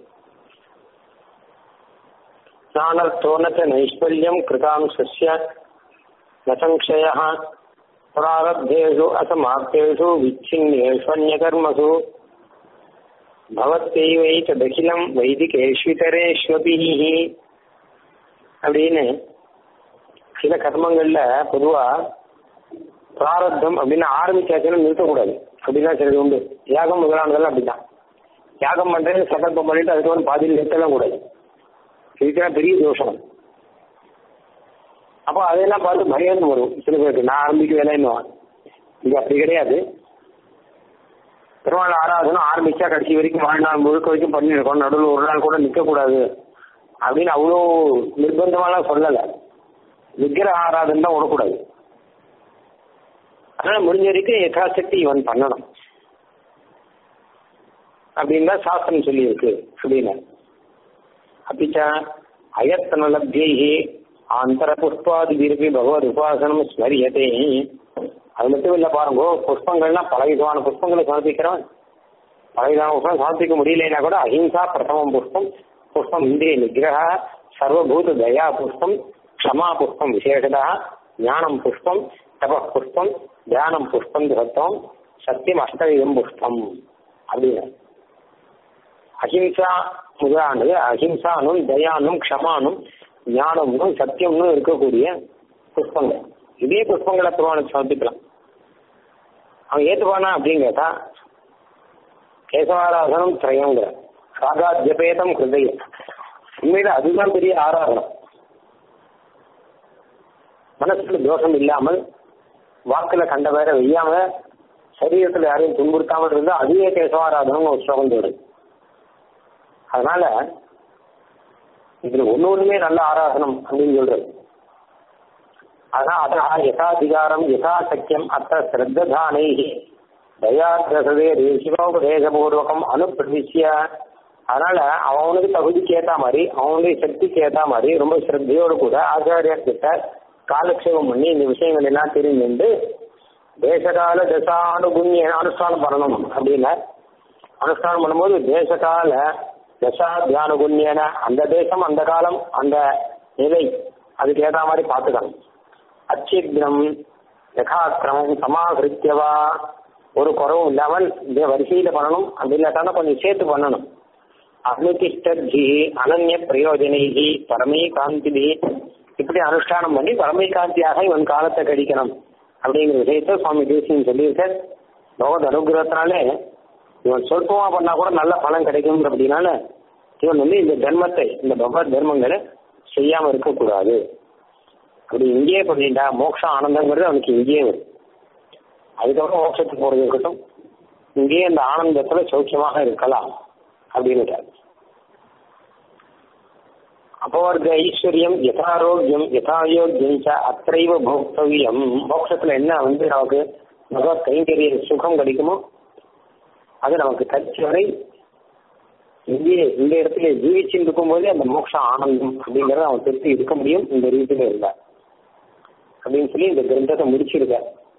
ஸ்நானத்தோனச்ச நைஷ்பல்யம் கிருதாம்சஸ்ய நசங்ஷய பிராரப்தேஷு அசமாப்தேஷு விச்சின்னேஷ்வன்யகர்மசு பவத்தைவைத்ததகிலம் வைதிகேஷ்விதரேஷ்வபி அப்படின்னு சில கர்மங்கள்ல பொதுவா பிராரப்தம் அப்படின்னு ஆரம்பிச்சாச்சுன்னு நிறுத்தக்கூடாது அப்படிலாம் சிலது உண்டு யாகம் முதலானதெல்லாம் அப்படிதான் யாகம் பண்றேன்னு சங்கல்பம் பண்ணிட்டு அதுக்கு பாதியில் நிறுத்தலாம் கூடாது இதுக்கெல்லாம் பெரிய தோஷம் அப்போ அதையெல்லாம் பார்த்து பயம் வரும் சில பேருக்கு நான் ஆரம்பிக்க வேலைன்னுவான் இது அப்படி கிடையாது பெருமாள் ஆராதனம் ஆரம்பிச்சா கடைசி வரைக்கும் வாழ்நாள் முழுக்க வரைக்கும் பண்ணிருக்கோம் நடுவில் ஒரு நாள் கூட நிற்கக்கூடாது அப்படின்னு அவ்வளோ நிர்பந்தமாலாம் சொல்லலை விக்கிரக ஆராதனை தான் விடக்கூடாது அதனால முடிஞ்ச வரைக்கும் யதாசக்தி இவன் பண்ணணும் அப்படின்னு தான் சாஸ்திரம் சொல்லியிருக்கு அப்படின்னு அப்பிச்ச அயத்தனலப்தியை ஆந்தர புஷ்பாதிபிருப்பி பகவத் உபாசனம் ஸ்மரியதே அது மட்டும் இல்லை பாருங்க புஷ்பங்கள்லாம் பல விதமான புஷ்பங்களை சமர்ப்பிக்கிறவன் பல விதமான புஷ்பம் சமர்ப்பிக்க முடியலனா கூட அஹிம்சா பிரதமம் புஷ்பம் புஷ்பம் இந்திரிய நிகிரக சர்வபூத தயா புஷ்பம் க்ஷமா புஷ்பம் விசேஷதா ஞானம் புஷ்பம் தப புஷ்பம் தியானம் புஷ்பம் தத்தம் சத்தியம் அஷ்டவிதம் புஷ்பம் அப்படின்னு அஹிம்சா முதலானது அஹிம்சானும் தயானும் க்ஷமானும் ஞானம்னும் சத்தியம்னு இருக்கக்கூடிய புஷ்பங்கள் இதே புஷ்பங்களை பெருமானுக்கு சமர்ப்பிக்கலாம் அவன் ஏற்றுப்பானா அப்படின்னு கேட்டா கேசவாராதனம் திரயங்கிற ராகாத்யபேதம் ஹிருதயம் உண்மையில அதுதான் பெரிய ஆராதனம் மனசுல தோஷம் இல்லாமல் வாக்குல கண்ட வேற வெய்யாம சரீரத்துல யாரையும் துன்புறுத்தாமல் இருந்தா அதுவே கேசவாராதனம் ஒரு ஸ்லோகம் வருது அதனால இதுல ஒண்ணு ஒண்ணுமே நல்ல ஆராதனம் அப்படின்னு சொல்றது ஆனா அதா யதாதிகாரம் யதாசக்கியம் அத்த சிரத்தானை தயாத்ரசதே சிவோபதேசபூர்வகம் அனுப்பிரதிஷ்ய அதனால அவனுக்கு தகுதிக்கு ஏத்த மாதிரி அவனுடைய சக்திக்கு ஏத்த மாதிரி ரொம்ப சிரத்தையோடு கூட ஆச்சாரியர் கிட்ட காலக்ஷேபம் பண்ணி இந்த விஷயங்கள் எல்லாம் தெரிஞ்சுண்டு தேசகால தசானுகுண்ய அனுஷ்டானம் பண்ணணும் அப்படின்னா அனுஷ்டானம் பண்ணும்போது தேசகால தசா தியானுகுண்யன அந்த தேசம் அந்த காலம் அந்த நிலை அதுக்கு ஏற்ற மாதிரி பார்த்துக்கணும் அச்சித்ரம் யகாக்கிரமம் சமாகிருத்தியவா ஒரு குறவும் இல்லாமல் இந்த வரிசையில பண்ணணும் அப்படி இல்லாட்டாலும் கொஞ்சம் சேர்த்து பண்ணணும் அனுதிஷ்டி அனன்ய பிரயோஜனைகி பரமே காந்திபி இப்படி அனுஷ்டானம் பண்ணி பரமே காந்தியாக இவன் காலத்தை கழிக்கணும் அப்படிங்கிற விஷயத்த சுவாமி தேசியம் சொல்லியிருக்கார் பகவத் அனுகிரகத்தினாலே இவன் சொற்பமா பண்ணா கூட நல்ல பலன் கிடைக்கும் அப்படின்னால இவன் வந்து இந்த தர்மத்தை இந்த பகவத் தர்மங்களை செய்யாம இருக்கக்கூடாது அப்படி இங்கேயே பண்ணிட்டா மோட்ச ஆனந்தங்கிறது அவனுக்கு இங்கேயே வரும் அதுக்கப்புறம் மோட்சத்துக்கு போறது இருக்கட்டும் இங்கேயே அந்த ஆனந்தத்துல சௌக்கியமாக இருக்கலாம் அப்படின்னு அபவர்க ஐஸ்வர்யம் யதாரோக்கியம் யதாயோக்கியம் ச அத்தைவ போக்தவியம் மோட்சத்துல என்ன வந்து நமக்கு பகவத் கைங்கரிய சுகம் கிடைக்குமோ அது நமக்கு கட்சி வரை இங்கே இந்த இடத்துல ஜீவிச்சுட்டு இருக்கும்போதே அந்த மோட்ச ஆனந்தம் அப்படிங்கறத அவன் திருப்தி இருக்க முடியும் இந்த ரீதியில இருந்தா அப்படின்னு சொல்லி இந்த கிரந்தத்தை முடிச்சிருக்க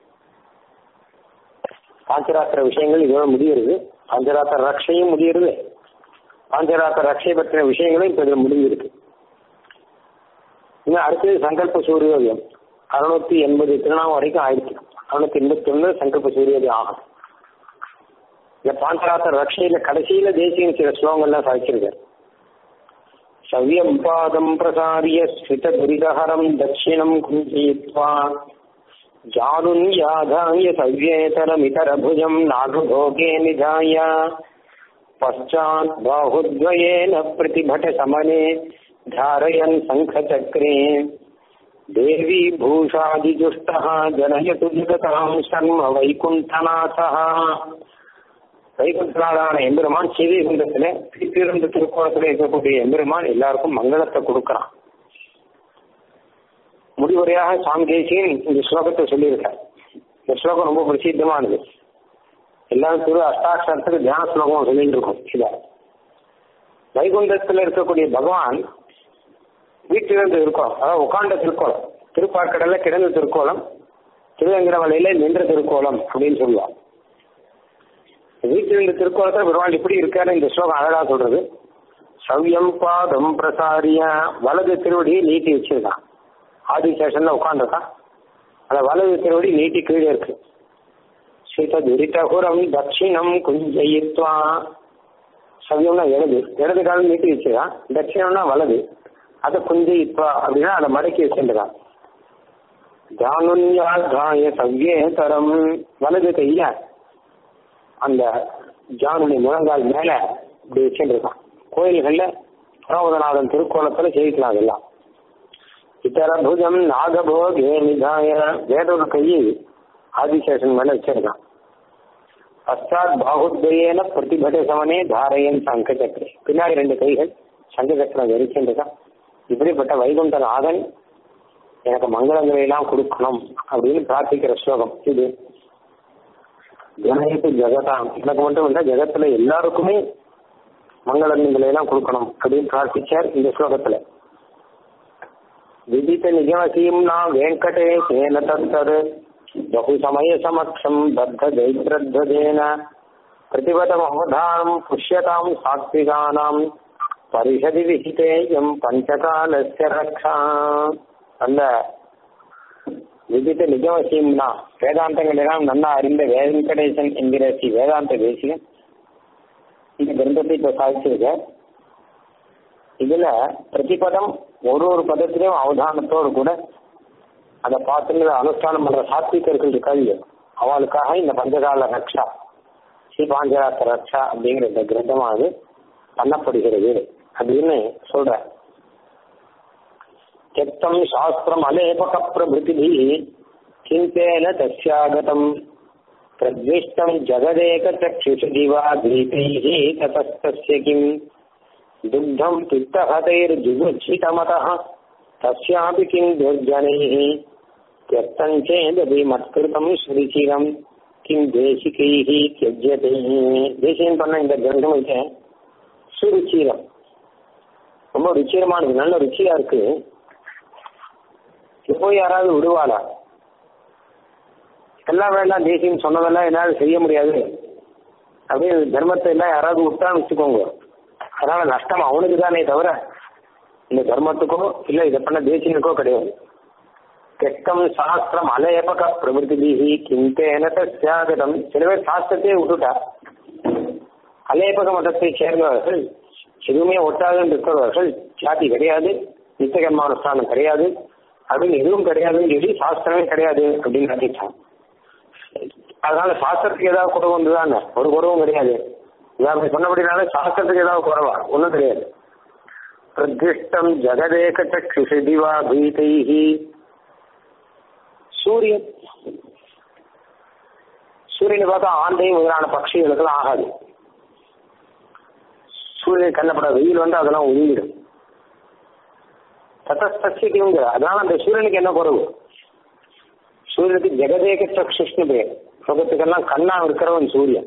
பாஞ்சராத்திர விஷயங்கள் இதோட முடிகிறது பாஞ்சராத்திர ரக்ஷையும் முடிகிறது பாஞ்சராத்திர ரக்ஷை பற்றின விஷயங்களும் இப்ப இதுல முடிஞ்சிருக்கு இன்னும் அடுத்தது சங்கல்ப சூரியோதயம் அறுநூத்தி எண்பது திருநாமம் வரைக்கும் ஆயிடுச்சு அறுநூத்தி எண்பத்தி ஒண்ணு சங்கல்ப சூரியோதயம் ஆகும் இந்த பாஞ்சராத்திர ரக்ஷையில கடைசியில தேசியம் சில ஸ்லோகங்கள்லாம் சாதிச்சிருக்காரு சவ்யம் பாதம் பிரசாரிய ஸ்மித துரிதஹரம் தட்சிணம் குஞ்சயித்வா जानुन्याधाय सव्येतरमितरभुजम् नागभोगे निधाय पश्चात् बाहुद्वयेन प्रतिभटसमने धारयन् शङ्खचक्रे देवी भूषादिजुष्टः जनयतु जगताम् शर्म வைகுண்டநாதः வைகுண்டநாதான எம்பெருமான் சிவகுண்டத்துல திருப்பிருந்த திருக்கோணத்துல இருக்கக்கூடிய எம்பெருமான் எல்லாருக்கும் மங்களத்தை கொடுக்கறான் முடிவுரையாக சுவாமி தேசியன் இந்த ஸ்லோகத்தை சொல்லியிருக்கார் இந்த ஸ்லோகம் ரொம்ப பிரசித்தமானது எல்லாரும் திரு அஷ்டாட்சரத்துக்கு தியான ஸ்லோகம் சொல்லிட்டு இருக்கோம் இத வைகுண்டத்துல இருக்கக்கூடிய பகவான் வீட்டிலிருந்து இருக்கோம் அதாவது உட்காண்ட திருக்கோலம் திருப்பார்க்கடல்ல கிடந்த திருக்கோலம் திருவேங்கடமலையில நின்ற திருக்கோலம் அப்படின்னு சொல்லுவான் வீட்டிலிருந்து திருக்கோலத்துல பெருமாள் இப்படி இருக்காரு இந்த ஸ்லோகம் அழகா சொல்றது சவ்யம் பாதம் பிரசாரிய வலது திருவடியை நீட்டி வச்சிருக்கான் ஆதிசேஷன்ல உட்காந்துருக்கான் அந்த வலது திருவடி நீட்டி கீழே இருக்கு சீத துரிதகுரம் தட்சிணம் குஞ்சயித்வா சவியம்னா இடது இடது காலம் நீட்டி வச்சிருக்கான் தட்சிணம்னா வலது அதை குஞ்சயித்வா அப்படின்னா அதை மடக்கி வச்சிருக்கான் ஜானுன்யாகாய சவ்யே தரம் வலது கைய அந்த ஜானுடைய முழங்கால் மேல இப்படி வச்சுருக்கான் கோயில்கள்ல புரோதநாதன் திருக்கோலத்துல செய்திக்கலாம் அதெல்லாம் இத்தரபுஜம் நாகபோகே நிதாய வேறொரு கையை ஆதிசேஷன் மேல வச்சிருக்கான் பஷாத் பாகுத்வயேன பிரதிபட சமனே தாரையன் சங்க சக்கரை பின்னாடி ரெண்டு கைகள் சங்க சக்கரம் வெறிச்சிருக்கான் இப்படிப்பட்ட வைகுண்ட நாதன் எனக்கு மங்களங்களை எல்லாம் கொடுக்கணும் அப்படின்னு பிரார்த்திக்கிற ஸ்லோகம் இது ஜனயத்து ஜெகதாம் எனக்கு மட்டும் இல்ல ஜெகத்துல எல்லாருக்குமே மங்களங்களை எல்லாம் கொடுக்கணும் அப்படின்னு பிரார்த்திச்சார் இந்த ஸ்லோகத்துல विदित निजवसीम्ना वेङ्कटेशेन तत्तद् बहुसमयसमक्षम् बद्धदैत्रध्वजेन प्रतिपदमवधानम् पुष्यताम् सात्विकानाम् परिषदि विहिते यम् பஞ்சகாலஸ்ய ரக்ஷா அந்த விதித்த நிஜவசியம்னா வேதாந்தங்கள் எல்லாம் நல்லா அறிந்த வெங்கடேசன் என்கிற ஸ்ரீ வேதாந்த தேசிகன் இந்த கிரந்தத்தை இப்ப சாதிச்சிருக்க இதுல பிரதிபதம் ஒரு ஒரு பதத்திலையும் அவதானத்தோடு கூட அதை பார்த்துட்டு அனுஷ்டானம் பண்ற சாத்விகர்கள் இருக்காது அவளுக்காக இந்த பஞ்சகால ரக்ஷா ஸ்ரீ பாஞ்சராத்த ரக்ஷா அப்படிங்கிற இந்த கிரந்தமானது பண்ணப்படுகிறது அப்படின்னு சொல்ற त्यक्तम् शास्त्रम् अलेपकप्रभृतिभिः चिन्तेन तस्यागतम् प्रद्विष्टम् जगदेकचक्षुषु दिवा दीपैः ततस्तस्य किम् दुग्धम् पित्तहतैर्जुगुच्छितमतः तस्यापि किम् दुर्जनैः त्यक्तम् चेदपि मत्कृतम् सुरुचिरम् கிம் தேசிகைஹி தியஜ்யதை தேசியம் பண்ண இந்த கிரந்தம் வந்து சுருச்சிரம் ரொம்ப ருச்சிகரமானது நல்ல ருச்சியா இருக்கு இது போய் யாராவது விடுவாளா எல்லாம் வேண்டாம் தேசியம் சொன்னதெல்லாம் என்னால் செய்ய முடியாது அப்படியே தர்மத்தை எல்லாம் யாராவது விட்டான்னு வச்சுக்கோங்க அதனால நஷ்டம் அவனுக்கு தானே தவிர இந்த தர்மத்துக்கோ இல்ல இதை பண்ண தேசியனுக்கோ கிடையாது கெட்டம் சாஸ்திரம் அலையபக பிரபுதிபிஹி கிந்தேன தியாகதம் சில பேர் சாஸ்திரத்தையே விட்டுட்டா அலையபக மதத்தை சேர்ந்தவர்கள் எதுவுமே ஒட்டாதுன்னு இருக்கிறவர்கள் ஜாதி கிடையாது நித்தியகர்மானுஷ்டானம் கிடையாது அப்படின்னு எதுவும் கிடையாதுன்னு சொல்லி சாஸ்திரமே கிடையாது அப்படின்னு நினைச்சான் அதனால சாஸ்திரத்துக்கு ஏதாவது குறவு வந்துதானே ஒரு குறவும் கிடையாது அப்படி சொன்னபடினால சாஸ்திரத்துக்கு ஏதாவது குறவா ஒன்றும் கிடையாது பிரதிஷ்டம் ஜெகதேக சக்ஷுஷி திவா பீதைஹி சூரியன் சூரியனை பார்த்தா ஆந்தை முதலான பட்சிகளுக்கெல்லாம் ஆகாது சூரியன் கண்ணப்பட வெயில் வந்து அதெல்லாம் ஒதுங்கிடும் தத்தஸ்திங்கிற அதனால அந்த சூரியனுக்கு என்ன குறவு சூரியனுக்கு ஜெகதேக சக்ஷுஷ்னு பேர் லோகத்துக்கெல்லாம் கண்ணா இருக்கிறவன் சூரியன்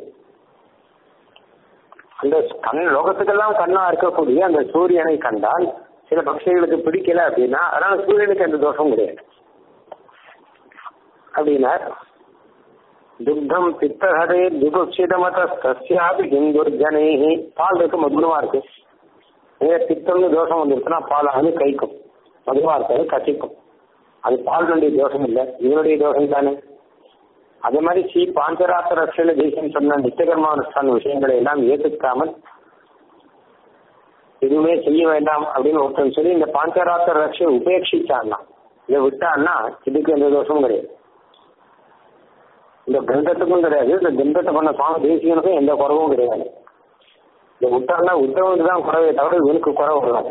அந்த கண் லோகத்துக்கெல்லாம் கண்ணா இருக்கக்கூடிய அந்த சூரியனை கண்டால் சில பக்ஷிகளுக்கு பிடிக்கல அப்படின்னா அதனால சூரியனுக்கு எந்த தோஷமும் கிடையாது அப்படின்னா துக்தம் பித்தகரே துபுட்சிதமத சசியாபி ஹிந்துர்ஜனேஹி பால் இருக்கு மதுரமா இருக்கு ஏன் பித்தம்னு தோஷம் வந்துருச்சுன்னா பால் அது கைக்கும் மதுரமா இருக்காது கசிக்கும் அது பால்னுடைய தோஷம் இல்லை இதனுடைய தோஷம் தானே அதே மாதிரி ஸ்ரீ பாஞ்சராத்திர ரட்சண தேசியம் சொன்ன நித்தியகர்மானுஷ்டான விஷயங்களை எல்லாம் ஏற்றுக்காமல் எதுவுமே செய்ய வேண்டாம் அப்படின்னு ஒருத்தன் சொல்லி இந்த பாஞ்சராத்திர ரட்சை உபேட்சிச்சான்னா இதை விட்டான்னா இதுக்கு எந்த தோஷமும் கிடையாது இந்த கிரந்தத்துக்கும் கிடையாது இந்த கிரந்தத்தை பண்ண சுவாமி தேசியனுக்கும் எந்த குறவும் கிடையாது இந்த விட்டான்னா உத்தரவுக்கு தான் குறவே தவிர இவனுக்கு குறவு வராது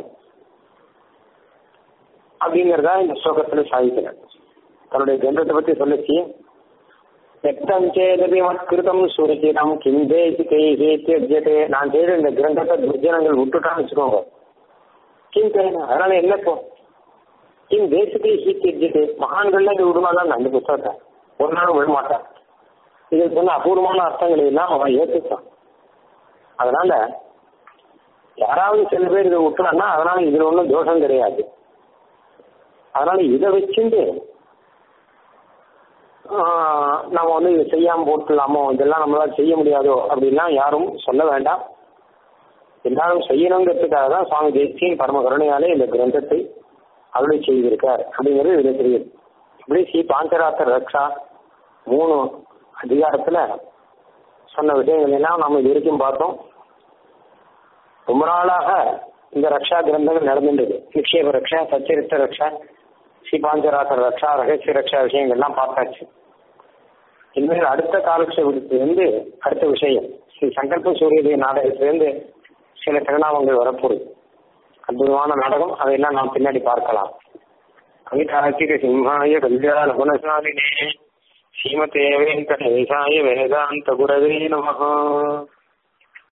அப்படிங்கறதா இந்த ஸ்லோகத்துல சாதிக்கிறேன் தன்னுடைய கிரந்தத்தை பத்தி சொல்லிச்சு எத்தம் சேதபி மத்கிருதம் சுரச்சிதம் கிம் தேசிகைஹி தியஜ்யதே நான் செய்த இந்த கிரந்தத்தை துர்ஜனங்கள் விட்டுட்டான்னு வச்சுக்கோங்க கிம் தேன அதனால என்ன இப்போ கிம் தேசிகைஹி தியஜ்யதே மகான்கள்ல இது விடுமாதான் அந்த புத்தகத்தை ஒரு நாள் விட மாட்டான் இதுக்கு சொன்ன அபூர்வமான அர்த்தங்களை எல்லாம் அவன் ஏற்றுக்கான் அதனால யாராவது சில பேர் இதை விட்டுறான்னா அதனால இதுல ஒன்றும் தோஷம் கிடையாது அதனால இதை வச்சுட்டு நம்ம வந்து இதை செய்யாம போட்டுலாமோ இதெல்லாம் நம்மளால செய்ய முடியாதோ அப்படின்லாம் யாரும் சொல்ல வேண்டாம் எல்லாரும் செய்யணுங்கிறதுக்காக தான் சுவாமி தேசியின் பரம கருணையாலே இந்த கிரந்தத்தை அருளை செய்திருக்கார் அப்படிங்கிறது இதுல தெரியுது இப்படி ஸ்ரீ பாஞ்சராத்திர ரக்ஷா மூணு அதிகாரத்துல சொன்ன விஷயங்கள் எல்லாம் நம்ம இது வரைக்கும் பார்த்தோம் ரொம்ப நாளாக இந்த ரக்ஷா கிரந்தங்கள் நடந்துட்டு நிக்ஷேப ரக்ஷா சச்சரித்த ரக்ஷா ஸ்ரீபாஞ்சராத்திர ரக்ஷா ரகசிய ரக்ஷா விஷயங்கள்லாம் பார்த்தாச்சு இனிமேல் அடுத்த காலட்சேபத்திலிருந்து அடுத்த விஷயம் ஸ்ரீ சங்கல்ப சூரியதய நாடகத்திலிருந்து சில திருநாமங்கள் வரப்போகுது அற்புதமான நாடகம் அதையெல்லாம் நாம் பின்னாடி பார்க்கலாம் கவிதார்த்திக சிம்ஹாய கல்யாண குணசாலினே ஸ்ரீமதே வெங்கடேசாய வேதாந்த குரவே நமஹ